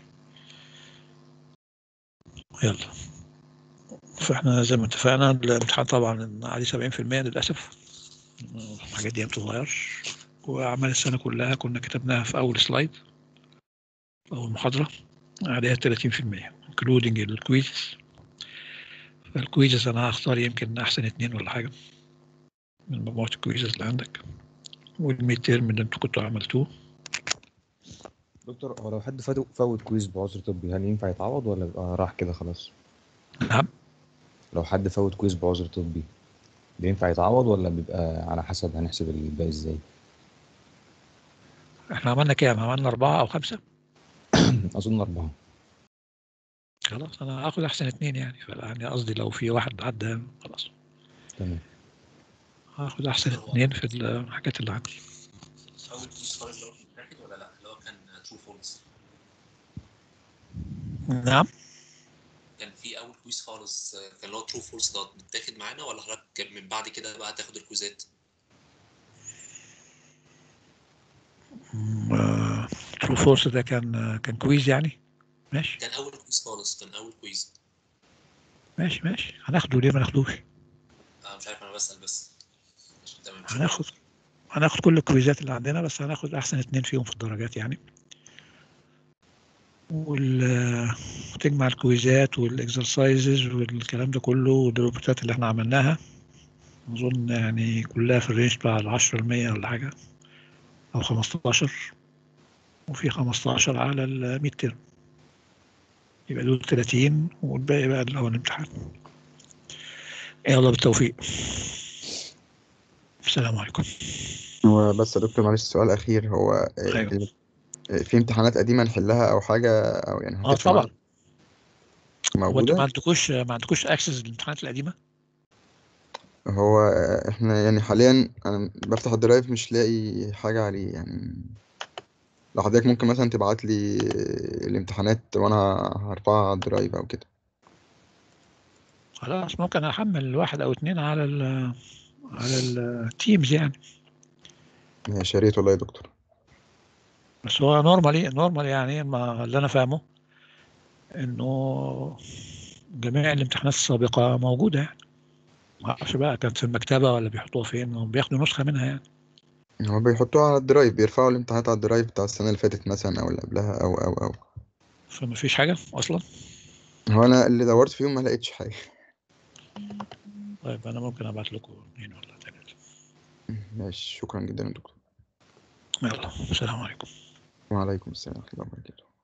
يلا فاحنا زي ما اتفقنا الامتحان طبعا عليه 70% للاسف الحاجات دي ما بتتغيرش واعمال السنه كلها كنا كتبناها في اول سلايد في اول محاضره عليها 30% including الكويز الكويزز انا هختار يمكن احسن اتنين ولا حاجه من مجموعه الكويزز اللي عندك والميد تيرم اللي انتوا كنتوا عملتوه دكتور هو لو حد فوت فوت كويز بعذر طبي هل ينفع يتعوض ولا يبقى راح كده خلاص؟ نعم لو حد فوت كويز بعذر طبي بينفع يتعوض ولا بيبقى على حسب هنحسب الباقي ازاي؟ احنا عملنا كام عملنا اربعه او خمسه اظن اربعه خلاص انا هاخد احسن اتنين يعني يعني قصدي لو في واحد عدى خلاص تمام هاخد احسن اتنين في الحاجات اللي عندي أول كويز خالص اللي هو كان متاخد ولا لا اللي هو كان ترو فولس نعم كان في أول كويز خالص كان اللي هو ترو فولس ده متاخد معانا ولا حضرتك من بعد كده بقى تاخد الكويزات؟ ترو فورس ده كان كان كويز يعني ماشي كان أول كويز خالص كان أول كويز ماشي ماشي هناخده ليه ما ناخدوش أنا مش عارف أنا بسأل بس عشان تمام مش هناخد هناخد كل الكويزات اللي عندنا بس هناخد احسن اتنين فيهم في الدرجات يعني وال وتجمع الكويزات والاكسرسايزز والكلام ده كله والروبوتات اللي احنا عملناها اظن يعني كلها في الرينج بتاع ال 10% ولا حاجه او 15 وفي 15 على ال 100 ترم يبقى دول 30 والباقي بقى اللي هو الامتحان يلا بالتوفيق السلام عليكم هو بس يا دكتور معلش سؤال أخير هو آه، أيوة. ال- في امتحانات قديمة نحلها أو حاجة أو يعني اه هتفرق معانا؟ طبعا هو انتوا موجودة ما عندكوش ما عندكوش اكسس للامتحانات القديمه هو آه، احنا يعني حاليا انا بفتح الدرايف مش لاقي حاجة عليه يعني لو حضرتك ممكن مثلا تبعت لي الامتحانات وانا هرفعها على الدرايف او كده خلاص ممكن احمل واحد او اتنين على ال على التيمز يعني ماشي يا ريت والله يا دكتور بس هو نورمالي نورمال يعني ما اللي انا فاهمه انه جميع الامتحانات السابقه موجوده يعني ما اعرفش بقى كانت في المكتبه ولا بيحطوها فين هم بياخدوا نسخه منها يعني هو بيحطوها على الدرايف بيرفعوا الامتحانات على الدرايف بتاع السنة اللي فاتت مثلا او اللي قبلها او او او فما فيش حاجه اصلا هو انا اللي دورت فيهم ما لقيتش حاجه طيب انا ممكن ابعت لكم اثنين ولا ثلاثه ماشي شكرا جدا يا دكتور يلا السلام عليكم وعليكم السلام ورحمه الله وبركاته